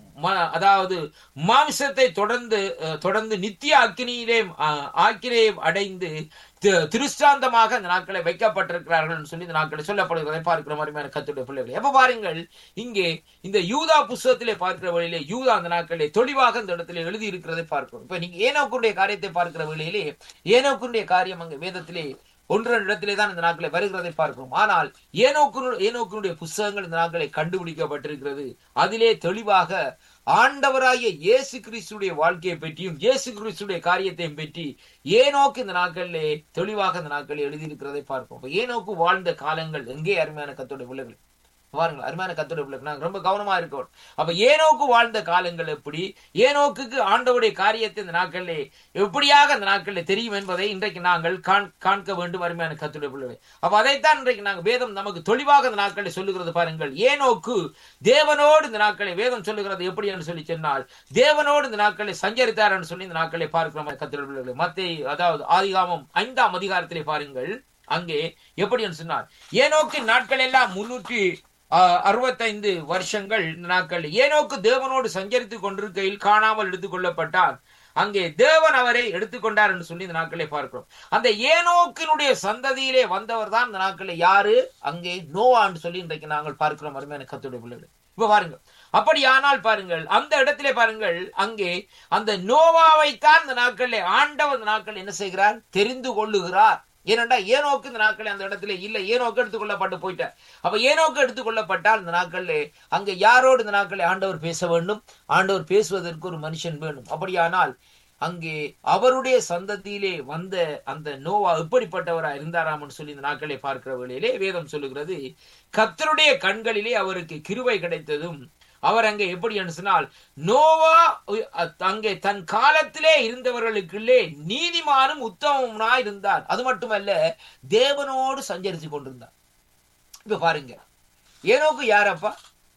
அதாவது மாம்சத்தை தொடர்ந்து தொடர்ந்து நித்திய அக்கினியிலே ஆக்கினை அடைந்து திருஷ்டாந்தமாக இந்த நாட்களை வைக்கப்பட்டிருக்கிறார்கள் சொல்லி இந்த நாட்களை சொல்லப்படுகிறதை பார்க்கிற மாதிரியான கத்துடைய பிள்ளைகள் எப்ப பாருங்கள் இங்கே இந்த யூதா புஸ்தகத்திலே பார்க்கிற வழியிலே யூதா அந்த நாட்களிலே தெளிவாக இந்த இடத்துல எழுதி இருக்கிறதை பார்க்கிறோம் இப்ப நீங்க ஏனோக்குடைய காரியத்தை பார்க்கிற வழியிலே ஏனோக்குடைய காரியம் அங்க வேதத்திலே ஒன்று இடத்திலே தான் இந்த நாட்களை வருகிறதை பார்க்கிறோம் ஆனால் ஏனோக்கு ஏனோக்கினுடைய புஸ்தகங்கள் இந்த நாட்களை கண்டுபிடிக்கப்பட்டிருக்கிறது அதிலே தெளிவாக ஆண்டவராகிய இயேசு கிறிஸ்துடைய வாழ்க்கையை பற்றியும் இயேசு கிறிஸ்துடைய காரியத்தையும் பற்றி ஏனோக்கு இந்த நாட்களிலே தெளிவாக இந்த நாட்களில் எழுதியிருக்கிறதை பார்ப்போம் ஏனோக்கு வாழ்ந்த காலங்கள் எங்கே அருமையான கத்தோட பிள்ளைகள் பாருங்கள் அருமையான கத்தோட பிள்ளைகள் நாங்கள் ரொம்ப கவனமா இருக்கோம் அப்ப ஏனோக்கு வாழ்ந்த காலங்கள் எப்படி ஏனோக்குக்கு ஆண்டவருடைய காரியத்தை இந்த நாட்களிலே எப்படியாக இந்த நாட்களில் தெரியும் என்பதை இன்றைக்கு நாங்கள் காண்க வேண்டும் அருமையான கத்துடைய பிள்ளைகள் அப்ப அதைத்தான் இன்றைக்கு நாங்கள் வேதம் நமக்கு தெளிவாக இந்த நாட்களில் சொல்லுகிறது பாருங்கள் ஏனோக்கு தேவனோடு இந்த நாட்களை வேதம் சொல்லுகிறது எப்படி என்று சொல்லி சொன்னால் தேவனோடு இந்த நாட்களை சஞ்சரித்தார் என்று சொல்லி இந்த நாட்களை பார்க்கிறோம் கத்துடைய பிள்ளைகளை மத்திய அதாவது ஆதிகாமம் ஐந்தாம் அதிகாரத்திலே பாருங்கள் அங்கே எப்படி என்று சொன்னார் ஏனோக்கு நாட்கள் எல்லாம் முன்னூற்றி அறுபத்தைந்து வருஷங்கள் இந்த நாட்கள் ஏனோக்கு தேவனோடு சஞ்சரித்துக் கொண்டிருக்கையில் காணாமல் எடுத்துக் கொள்ளப்பட்டார் அங்கே தேவன் அவரை எடுத்துக்கொண்டார் என்று சொல்லி இந்த நாட்களை பார்க்கிறோம் அந்த ஏனோக்கினுடைய சந்ததியிலே வந்தவர் தான் இந்த நாட்களை யாரு அங்கே நோவான்னு சொல்லி இன்றைக்கு நாங்கள் பார்க்கிறோம் அருமையான கத்துடைய பிள்ளைகள் இப்ப பாருங்க அப்படியானால் பாருங்கள் அந்த இடத்திலே பாருங்கள் அங்கே அந்த நோவாவைத்தான் இந்த நாட்களிலே ஆண்டவர் இந்த நாட்கள் என்ன செய்கிறார் தெரிந்து கொள்ளுகிறார் ஏனென்றா ஏனோக்கு இந்த நாட்கள் அந்த இடத்துல இல்ல ஏனோக்கு எடுத்துக்கொள்ளப்பட்டு போயிட்டார் அப்ப ஏனோக்கு எடுத்துக்கொள்ளப்பட்டால் இந்த நாட்கள்ல அங்க யாரோடு இந்த நாட்களை ஆண்டவர் பேச வேண்டும் ஆண்டவர் பேசுவதற்கு ஒரு மனுஷன் வேணும் அப்படியானால் அங்கே அவருடைய சந்ததியிலே வந்த அந்த நோவா எப்படிப்பட்டவரா இருந்தாராம்னு சொல்லி இந்த நாட்களை பார்க்கிற வேளையிலே வேதம் சொல்லுகிறது கத்தருடைய கண்களிலே அவருக்கு கிருவை கிடைத்ததும் அவர் அங்கே எப்படி என்று சொன்னால் நோவா உ- அத்- அங்கே தன் காலத்திலே இருந்தவர்களுக்குள்ளே நீதிமானும் உத்தமனா இருந்தார் அது மட்டுமல்ல தேவனோடு சஞ்சரித்து கொண்டிருந்தார் இப்ப பாருங்க ஏனோக்கு யாரப்பா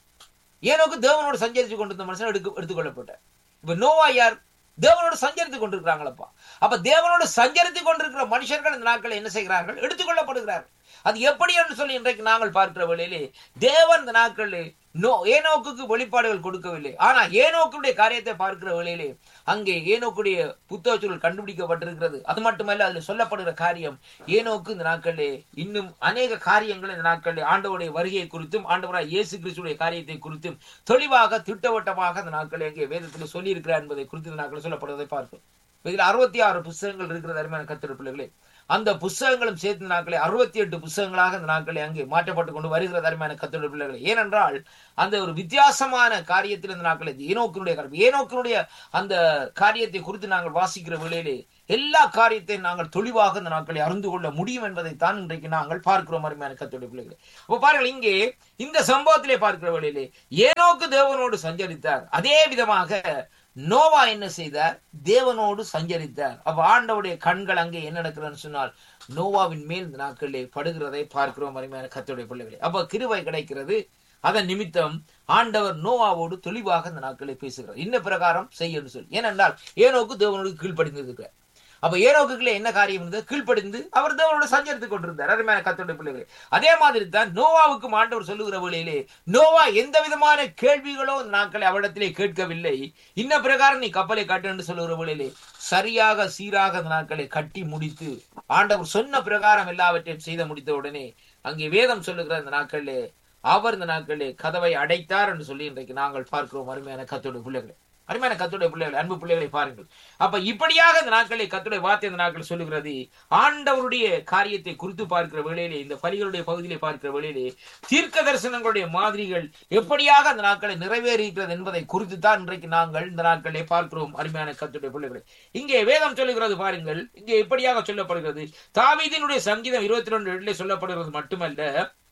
ஏனோக்கு தேவனோடு சஞ்சரித்து கொண்டிருந்த மனுஷன் எடுக்க எடுத்துக்கொள்ளப்பட்டார் இப்ப நோவா யார் தேவனோடு சஞ்சரித்து கொண்டிருக்கிறாங்களப்பா அப்ப தேவனோடு சஞ்சரித்து கொண்டிருக்கிற மனுஷர்கள் இந்த நாட்களை என்ன செய்கிறார்கள் எடுத்துக்கொள்ளப்படுகிறார்கள் அது எப்படி என்று சொல்லி இன்றைக்கு நாங்கள் பார்க்கிற வேளையிலே தேவன் இந்த நாட்களில் நோ ஏனோக்குக்கு வெளிப்பாடுகள் கொடுக்கவில்லை ஆனா ஏனோக்குடைய காரியத்தை பார்க்கிற வேளையிலே அங்கே ஏனோக்குடைய புத்தகச்சூழல் கண்டுபிடிக்கப்பட்டிருக்கிறது அது மட்டுமல்ல அதுல சொல்லப்படுகிற காரியம் ஏனோக்கு இந்த நாட்களிலே இன்னும் அநேக காரியங்கள் இந்த நாட்களிலே ஆண்டவருடைய வருகையை குறித்தும் ஆண்டவராய் இயேசு கிறிஸ்துடைய காரியத்தை குறித்தும் தெளிவாக திட்டவட்டமாக இந்த நாட்களில் அங்கே வேதத்தில் சொல்லி இருக்கிறார் என்பதை குறித்து இந்த நாட்களில் சொல்லப்படுவதை பார்க்கிறோம் இதில் அறுபத்தி ஆறு புஸ்தகங்கள் இருக்கிறது அருமையான கத்திர பிள்ளைகளே அந்த புஸ்தகங்களும் சேர்த்து இந்த நாட்களை அறுபத்தி எட்டு புஸ்தகங்களாக இந்த நாட்களை அங்கே மாற்றப்பட்டு கொண்டு வருகிறது அருமையான கத்தோட பிள்ளைகளை ஏனென்றால் அந்த ஒரு வித்தியாசமான காரியத்தில் இந்த நாட்களை ஏனோக்கினுடைய காரியம் ஏனோக்கினுடைய அந்த காரியத்தை குறித்து நாங்கள் வாசிக்கிற வேளையிலே எல்லா காரியத்தையும் நாங்கள் தெளிவாக இந்த நாட்களை அறிந்து கொள்ள முடியும் என்பதைத்தான் இன்றைக்கு நாங்கள் பார்க்கிறோம் அருமையான கத்தோட பிள்ளைகளை அப்போ பாருங்கள் இங்கே இந்த சம்பவத்திலே பார்க்கிற வேளையிலே ஏனோக்கு தேவனோடு சஞ்சரித்தார் அதே விதமாக நோவா என்ன செய்தார் தேவனோடு சஞ்சரித்தார் அப்ப ஆண்டவுடைய கண்கள் அங்கே என்ன நடக்கிறன்னு சொன்னால் நோவாவின் மேல் இந்த நாட்களிலே படுகிறதை பார்க்கிறோம் அருமையான கத்தோடைய பிள்ளைகளை அப்ப கிருவை கிடைக்கிறது அதன் நிமித்தம் ஆண்டவர் நோவாவோடு தெளிவாக இந்த நாட்களை பேசுகிறார் இன்ன பிரகாரம் செய்யணும்னு சொல்லி ஏனென்றால் ஏனோக்கு தேவனோடு கீழ்ப்படிந்திருக்கிறார் அப்ப ஏனோக்குள்ள என்ன காரியம் இருந்தது கீழ்ப்படிந்து அவர் தேவனோட சஞ்சரித்துக் கொண்டிருந்தார் அருமையான கத்தோடைய பிள்ளைகளே அதே மாதிரி தான் நோவாவுக்கும் ஆண்டவர் சொல்லுகிற வழியிலே நோவா எந்த விதமான கேள்விகளோ இந்த நாட்களை அவரிடத்திலே கேட்கவில்லை இன்ன பிரகாரம் நீ கப்பலை கட்டு என்று சொல்லுகிற வழியிலே சரியாக சீராக அந்த நாட்களை கட்டி முடித்து ஆண்டவர் சொன்ன பிரகாரம் எல்லாவற்றையும் செய்து முடித்த உடனே அங்கே வேதம் சொல்லுகிற இந்த நாட்களிலே அவர் இந்த நாட்களிலே கதவை அடைத்தார் என்று சொல்லி இன்றைக்கு நாங்கள் பார்க்கிறோம் அருமையான கத்தோடைய பிள்ளைகளை அருமையான கத்துடைய பிள்ளைகள் அன்பு பிள்ளைகளை பாருங்கள் அப்ப இப்படியாக இந்த நாட்களை கத்துடைய வார்த்தை இந்த நாட்கள் சொல்லுகிறது ஆண்டவருடைய காரியத்தை குறித்து பார்க்கிற வேளையிலே இந்த பலிகளுடைய பகுதியிலே பார்க்கிற வேளையிலே தீர்க்க தரிசனங்களுடைய மாதிரிகள் எப்படியாக அந்த நாட்களை நிறைவேறுகிறது என்பதை குறித்து தான் இன்றைக்கு நாங்கள் இந்த நாட்களை பார்க்கிறோம் அருமையான கத்துடைய பிள்ளைகளை இங்கே வேதம் சொல்லுகிறது பாருங்கள் இங்கே எப்படியாக சொல்லப்படுகிறது தாவீதினுடைய சங்கீதம் இருபத்தி ரெண்டு எட்டிலே சொல்லப்படுகிறது மட்டுமல்ல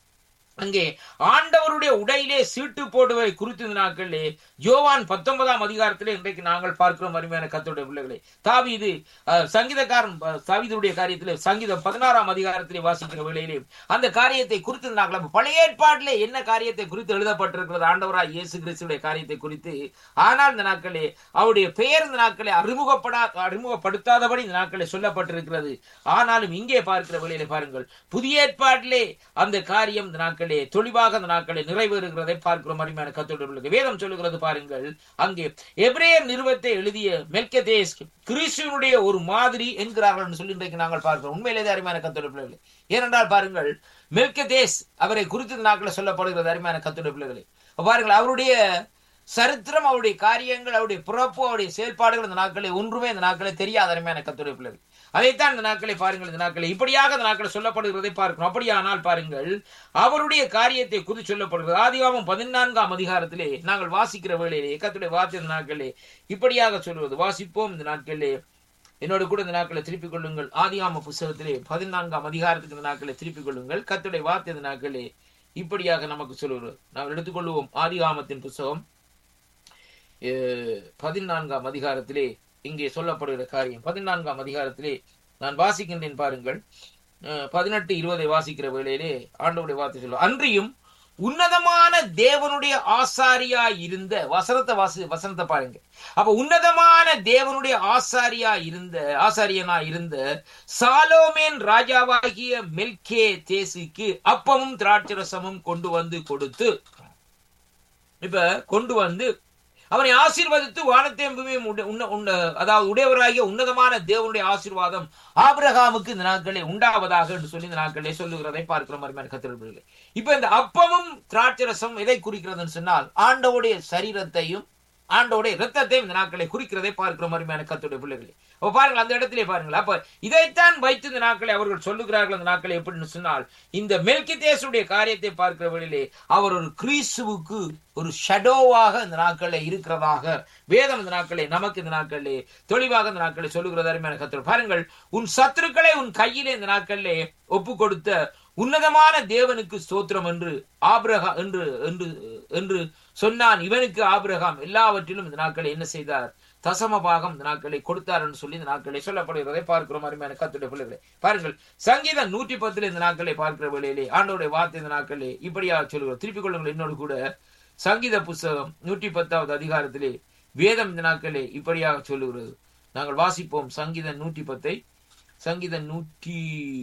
அங்கே ஆண்டவருடைய உடையிலே சீட்டு போடுவதை குறித்து இந்த நாட்களிலே யோவான் பத்தொன்பதாம் அதிகாரத்திலே இன்றைக்கு நாங்கள் பார்க்கிறோம் அருமையான கத்தோடைய பிள்ளைகளை தாவீது அஹ், சங்கீதக்காரன் அஹ், தாவீதுடைய காரியத்திலே சங்கீதம் பதினாறாம் அதிகாரத்திலே வாசிக்கிற வேளையிலே அந்த காரியத்தை குறித்து நாங்கள் அப்ப பழைய ஏற்பாட்டிலே என்ன காரியத்தை குறித்து எழுதப்பட்டிருக்கிறது ஆண்டவராய் இயேசு கிறிஸ்துடைய காரியத்தை குறித்து ஆனால் இந்த நாட்களே அவருடைய பெயர் இந்த நாட்களை அறிமுகப்படா அறிமுகப்படுத்தாதபடி இந்த நாட்களை சொல்லப்பட்டிருக்கிறது ஆனாலும் இங்கே பார்க்கிற வேளையிலே பாருங்கள் புதிய ஏற்பாட்டிலே அந்த காரியம் இந்த நாட்களே தெளிவாக அந்த நாட்களை நிறைவேறுகிறதை பார்க்கிறோம் அருமையான கத்தோடு உள்ளது வேதம் சொல்லுகிறது பாருங்கள் அங்கே எபிரேயர் நிறுவத்தை எழுதிய மெல்கதேஸ் கிறிஸ்துவனுடைய ஒரு மாதிரி என்கிறார்கள் என்று சொல்லி இன்றைக்கு நாங்கள் பார்க்கிறோம் உண்மையிலேயே அருமையான கத்தோடு பிள்ளைகளே ஏனென்றால் பாருங்கள் மெல்கதேஸ் அவரை குறித்து இந்த நாட்களை சொல்லப்படுகிறது அருமையான கத்தோடு பிள்ளைகளே அப்ப பாருங்கள் அவருடைய சரித்திரம் அவருடைய காரியங்கள் அவருடைய பிறப்பு அவருடைய செயல்பாடுகள் இந்த நாட்களை ஒன்றுமே இந்த நாட்களை தெரியாத அருமையான கத்துடைய பிள்ளைகள் அதைத்தான் இந்த நாட்களை பாருங்கள் இந்த நாட்களை இப்படியாக இந்த நாட்களை சொல்லப்படுகிறதை பார்க்கணும் அப்படியானால் பாருங்கள் அவருடைய காரியத்தை குறித்து சொல்லப்படுகிறது ஆதிகாமம் பதினான்காம் அதிகாரத்திலே நாங்கள் வாசிக்கிற வேளையிலே கத்துடைய வார்த்தை இந்த நாட்களே இப்படியாக சொல்வது வாசிப்போம் இந்த நாட்களிலே என்னோட கூட இந்த நாட்களை திருப்பிக் கொள்ளுங்கள் ஆதிகாம புஸ்தகத்திலே பதினான்காம் அதிகாரத்துக்கு இந்த நாட்களை திருப்பிக் கொள்ளுங்கள் கத்துடைய வார்த்தை இந்த நாட்களே இப்படியாக நமக்கு சொல்லுகிறது நாங்கள் எடுத்துக்கொள்வோம் ஆதிகாமத்தின் புஸ்தகம் அஹ், பதினான்காம் அதிகாரத்திலே இங்கே சொல்லப்படுகிற காரியம் பதினான்காம் அதிகாரத்திலே நான் வாசிக்கின்றேன் பாருங்கள் அஹ், பதினெட்டு இருபதை வாசிக்கிற வேளையிலே ஆண்டவருடைய வார்த்தை சொல்லும் அன்றியும் உன்னதமான தேவனுடைய ஆசாரியா இருந்த வசனத்தை வாசி வசனத்தை பாருங்க அப்ப உன்னதமான தேவனுடைய ஆசாரியா இருந்த ஆசாரியனா இருந்த சாலோமேன் ராஜாவாகிய மெல்கே தேசிக்கு அப்பமும் திராட்சரசமும் கொண்டு வந்து கொடுத்து இப்ப கொண்டு வந்து அவனை ஆசீர்வதித்து வானத்தையும் பூமியும் உண்ட- உண்ண- உண்ண- அதாவது உடையவராகிய உன்னதமான தேவனுடைய ஆசீர்வாதம் ஆபிரகாமுக்கு இந்த நாட்களே உண்டாவதாக என்று சொல்லி இந்த நாட்களே சொல்லுகிறதை பார்க்கிற மாதிரி கத்திரப்பிள்ளைகளே இப்ப இந்த அப்பமும் திராட்சரசம் எதை குறிக்கிறதுன்னு சொன்னால் ஆண்டவுடைய சரீரத்தையும் ஆண்டோடைய இரத்தத்தையும் இந்த நாட்களை குறிக்கிறதை பார்க்கிற மாதிரியான கத்துடைய பிள்ளைகளே அப்ப பாருங்கள் அந்த இடத்திலே பாருங்கள் அப்ப இதைத்தான் வைத்து இந்த நாட்களை அவர்கள் சொல்லுகிறார்கள் அந்த நாட்களை எப்படின்னு சொன்னால் இந்த மெல்கிதேசுடைய காரியத்தை பார்க்கிற வழியிலே அவர் ஒரு கிறிஸ்துவுக்கு ஒரு ஷடோவாக இந்த நாட்களில் இருக்கிறதாக வேதம் இந்த நாட்களை நமக்கு இந்த நாட்களிலே தெளிவாக இந்த நாட்களை சொல்லுகிறது அருமையான கத்தர் பாருங்கள் உன் சத்துருக்களை உன் கையிலே இந்த நாட்களிலே ஒப்பு கொடுத்த உன்னதமான தேவனுக்கு ஸ்தோத்திரம் என்று ஆபிரகா என்று என்று என்று சொன்னான் இவனுக்கு ஆபிரகாம் எல்லாவற்றிலும் இந்த நாட்களை என்ன செய்தார் தசம பாகம் இந்த நாட்களை கொடுத்தார் என்று சொல்லி இந்த நாட்களை சொல்லப்படுகிறதை பார்க்கிறோம் அருமையான கத்துடைய பிள்ளைகளை பாருங்கள் சங்கீதம் நூற்றி பத்துல இந்த நாட்களை பார்க்கிற வேளையிலே ஆண்டோடைய வார்த்தை இந்த நாட்களே இப்படியாக சொல்லுகிறோம் திருப்பிக் கொள்ளுங்கள் என்னோடு கூட சங்கீத புஸ்தகம் நூற்றி பத்தாவது அதிகாரத்திலே வேதம் இந்த நாட்களே இப்படியாக சொல்லுகிறது நாங்கள் வாசிப்போம் சங்கீதம் நூற்றி பத்தை சங்கீதம் நூற்றி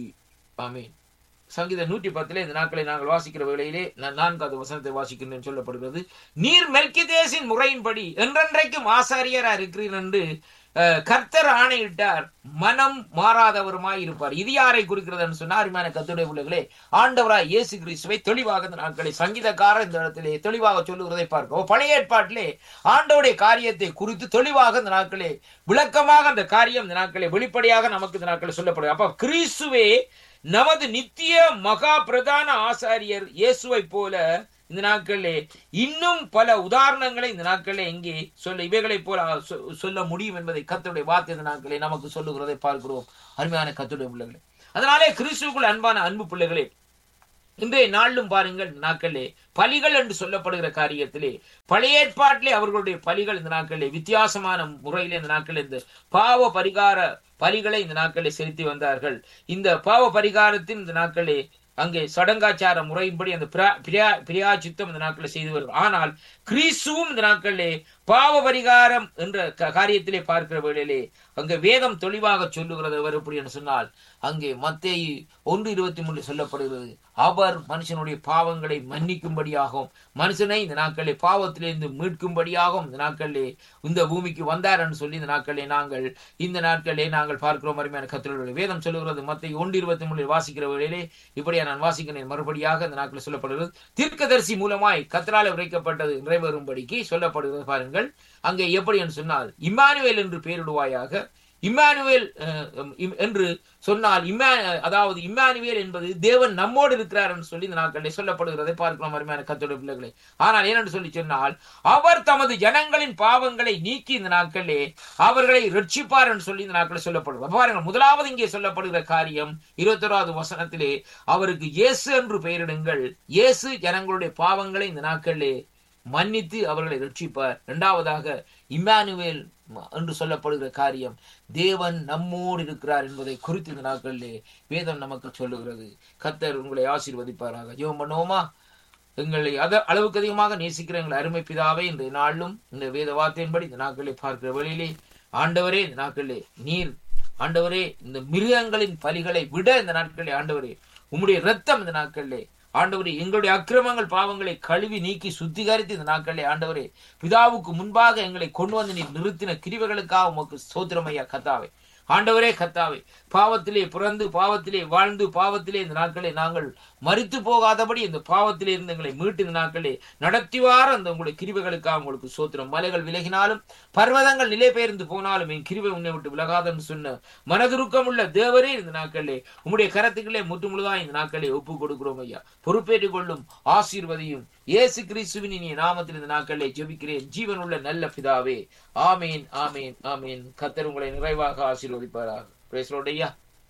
ஆமீன் சங்கீதம் நூற்றி பத்திலே இந்த நாட்களை நாங்கள் வாசிக்கிற வேளையிலே நான் நான்காவது வசனத்தை வாசிக்கின்றேன் சொல்லப்படுகிறது நீர் மெல்கிதேசின் முறையின்படி என்றென்றைக்கும் ஆசாரியரா இருக்கிறீர் என்று அஹ், கர்த்தர் ஆணையிட்டார் மனம் மாறாதவருமாய் இருப்பார் இது யாரை குறிக்கிறதுன்னு சொன்னா அருமையான கத்துடைய பிள்ளைகளே ஆண்டவராய் இயேசு கிறிஸ்துவை தெளிவாக இந்த நாட்களை சங்கீதக்காரர் இந்த இடத்திலே தெளிவாக சொல்லுகிறதை பார்க்கிறோம் பழைய ஏற்பாட்டிலே ஆண்டவருடைய காரியத்தை குறித்து தெளிவாக இந்த நாட்களே விளக்கமாக அந்த காரியம் இந்த நாட்களே வெளிப்படையாக நமக்கு இந்த நாட்களே சொல்லப்படுது அப்ப கிறிஸ்துவே நமது நித்திய மகா பிரதான ஆசாரியர் இயேசுவை போல இந்த நாட்களிலே இன்னும் பல உதாரணங்களை இந்த நாட்களிலே இங்கே சொல்ல இவைகளைப் போல சொ- சொல்ல முடியும் என்பதை கர்த்தருடைய வார்த்தை இந்த நாட்களே நமக்கு சொல்லுகிறதை பார்க்கிறோம் அருமையான கர்த்தருடைய பிள்ளைகளே அதனாலே கிறிஸ்துவுக்குள் அன்பான அன்பு பிள்ளைகளே இன்றைய நாளிலும் பாருங்கள் இந்த நாட்களிலே பலிகள் என்று சொல்லப்படுகிற காரியத்திலே பழைய ஏற்பாட்டிலே அவர்களுடைய பலிகள் இந்த நாட்களிலே வித்தியாசமான முறையிலே இந்த நாட்களில் இந்த பாவ பரிகார பலிகளை இந்த நாட்களிலே செலுத்தி வந்தார்கள் இந்த பாவ பரிகாரத்தின் இந்த நாட்களே அங்கே சடங்காச்சார முறையின்படி அந்த பிரா- பிரியா- பிரியாச்சித்தம் இந்த நாட்களில் செய்து வருகிறது ஆனால் கிறிஸ்துவும் இந்த நாட்களிலே பாவ பரிகாரம் என்ற க- காரியத்திலே பார்க்கிற வேளையிலே அங்கே வேதம் தெளிவாக சொல்லுகிறது அவர் எப்படி என்று சொன்னால் அங்கே மத்தேயு ஒன்று இருபத்தி மூணு சொல்லப்படுகிறது அவர் மனுஷனுடைய பாவங்களை மன்னிக்கும்படியாகவும் மனுஷனை இந்த நாட்களிலே பாவத்திலிருந்து மீட்கும்படியாகவும் இந்த நாட்களிலே இந்த பூமிக்கு வந்தார் என்று சொல்லி இந்த நாட்களிலே நாங்கள் இந்த நாட்களிலே நாங்கள் பார்க்கிறோம் அருமையான கத்திரர்கள் வேதம் சொல்லுகிறது மத்திய ஒன்று இருபத்தி மூணில் வாசிக்கிற வேளையிலே இப்படியா நான் வாசிக்கிறேன் மறுபடியாக இந்த நாட்களில் சொல்லப்படுகிறது தீர்க்கதரிசி மூலமாய் கத்தரால் உரைக்கப்பட்டது நிறைவேறும்படிக்கு சொல்லப்படுகிறது பாருங்கள் அங்கே எப்படி என்று சொன்னால் இம்மானுவேல் என்று பெயரிடுவாயாக இம்மானுவேல் அஹ், இம்- என்று சொன்னால் இம்மா அதாவது இம்மானுவேல் என்பது தேவன் நம்மோடு இருக்கிறார் என்று சொல்லி இந்த நாட்களில் சொல்லப்படுகிறதை பார்க்கலாம் அருமையான கத்தோட பிள்ளைகளை ஆனால் ஏனென்று சொல்லி சொன்னால் அவர் தமது ஜனங்களின் பாவங்களை நீக்கி இந்த நாட்களிலே அவர்களை ரட்சிப்பார் என்று சொல்லி இந்த நாட்களில் சொல்லப்படுகிறது பாருங்கள் முதலாவது இங்கே சொல்லப்படுகிற காரியம் இருபத்தொராவது வசனத்திலே அவருக்கு இயேசு என்று பெயரிடுங்கள் இயேசு ஜனங்களுடைய பாவங்களை இந்த நாட்களிலே மன்னித்து அவர்களை ரட்சிப்பார் இரண்டாவதாக இம்மானுவேல் என்று சொல்லப்படுகிற காரியம் தேவன் நம்மோடு இருக்கிறார் என்பதை குறித்து இந்த நாட்களிலே வேதம் நமக்கு சொல்லுகிறது கத்தர் உங்களை ஆசீர்வதிப்பாராக ஜெபம் பண்ணுவோமா எங்களை அத அளவுக்கு அதிகமாக நேசிக்கிற எங்கள் அருமை பிதாவே இந்த நாளிலும் இந்த வேத வார்த்தையின்படி இந்த நாட்களை பார்க்கிற வழியிலே ஆண்டவரே இந்த நாட்களிலே நீர் ஆண்டவரே இந்த மிருகங்களின் பலிகளை விட இந்த நாட்களிலே ஆண்டவரே உம்முடைய ரத்தம் இந்த நாட்களிலே ஆண்டவரே எங்களுடைய அக்கிரமங்கள் பாவங்களை கழுவி நீக்கி சுத்திகரித்து இந்த நாட்களிலே ஆண்டவரே பிதாவுக்கு முன்பாக எங்களை கொண்டு வந்து நீர் நிறுத்தின கிரிவுகளுக்காக உமக்கு சோத்திரமையா கத்தாவே ஆண்டவரே கத்தாவே பாவத்திலே பிறந்து பாவத்திலே வாழ்ந்து பாவத்திலே இந்த நாட்களை நாங்கள் மறித்து போகாதபடி இந்த பாவத்திலே இருந்து எங்களை மீட்டு இந்த நாட்களே நடத்திவார அந்த உங்களுடைய கிருபைகளுக்காக உங்களுக்கு சோத்திரம் மலைகள் விலகினாலும் பர்வதங்கள் நிலை பெயர்ந்து போனாலும் என் கிருபை உன்னை விட்டு விலகாதன்னு சொன்ன மனதுருக்கம் உள்ள தேவரே இந்த நாட்களிலே உம்முடைய கரத்துக்களே முற்று முழுதா இந்த நாட்களை ஒப்பு கொடுக்கிறோம் ஐயா பொறுப்பேற்றுக் கொள்ளும் ஆசீர்வதியும் இயேசு கிறிஸ்துவின் இனிய நாமத்தில் இந்த நாட்களிலே ஜெபிக்கிறேன் ஜீவனுள்ள நல்ல பிதாவே ஆமேன் ஆமேன் ஆமேன் கத்தர் உங்களை நிறைவாக ஆசீர்வதிப்பாராக பேசுறோடையா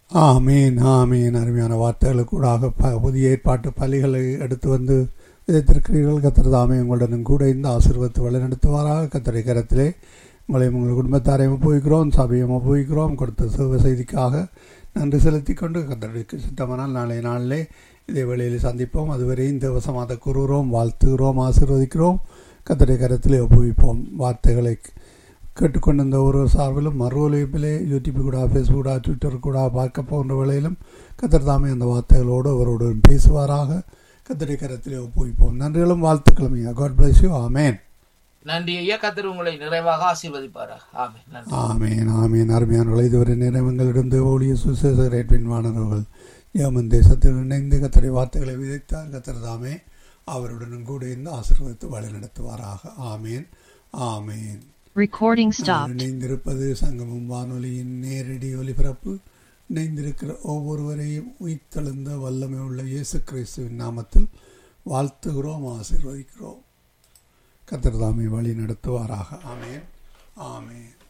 ஆமீன் ஆமீன் அருமையான வார்த்தைகளுக்கூடாக ப புதிய ஏற்பாட்டு பள்ளிகளை எடுத்து வந்து விதைத்திருக்கிறீர்கள் கத்தர் தாமே உங்களுடனும் கூட இந்த ஆசீர்வத்து வழிநடத்துவாராக கத்தரை கரத்திலே உங்களையும் உங்கள் குடும்பத்தாரையும் ஒப்புவிக்கிறோம் சபையும் ஒப்புவிக்கிறோம் கொடுத்த சேவை செய்திக்காக நன்றி செலுத்தி கொண்டு கத்தருக்கு சித்தமானால் நாளைய நாளிலே இதே வேளையில் சந்திப்போம் அதுவரை இந்த வசமாக கூறுகிறோம் வாழ்த்துகிறோம் ஆசீர்வதிக்கிறோம் கத்தரை கரத்திலே ஒப்புவிப்போம் வார்த்தைகளை கேட்டுக்கொண்டிருந்த ஒரு சார்பிலும் மறு ஒலிப்பிலே யூடியூப் கூட ஃபேஸ்புக் கூட ட்விட்டர் கூட பார்க்க போன்ற வேளையிலும் கத்தர் தாமே அந்த வார்த்தைகளோடு அவரோடு பேசுவாராக கத்தரை கரத்திலே ஒப்புவிப்போம் நன்றிகளும் வாழ்த்துக்களும் ஐயா காட் பிளஸ் யூ ஆமேன் நன்றி ஐயா கத்தர் உங்களை நிறைவாக ஆசீர்வதிப்பாராக ஆமென் நன்றி ஆமேன் ஆமேன் அருமையானவர்கள் இதுவரை நேரம் எங்களிடம் ஊழிய சுசேச ரேட்வின் மாணவர்கள் ஏமன் தேசத்தில் இணைந்து கத்தரை வார்த்தைகளை விதைத்தார் கத்தர் தாமே அவருடனும் கூட இருந்து ஆசீர்வதித்து வழி நடத்துவாராக ஆமேன் ஆமேன் Recording stopped. இணைந்திருப்பது சங்கமம் வானொலியின் நேரடி ஒலிபரப்பு இணைந்திருக்கிற ஒவ்வொருவரையும் உயிர்த்தெழுந்த வல்லமை உள்ள இயேசு கிறிஸ்துவின் நாமத்தில் வாழ்த்துகிறோம் ஆசீர்வதிக்கிறோம் கத்திரதாமை வழி நடத்துவாராக ஆமேன் ஆமேன்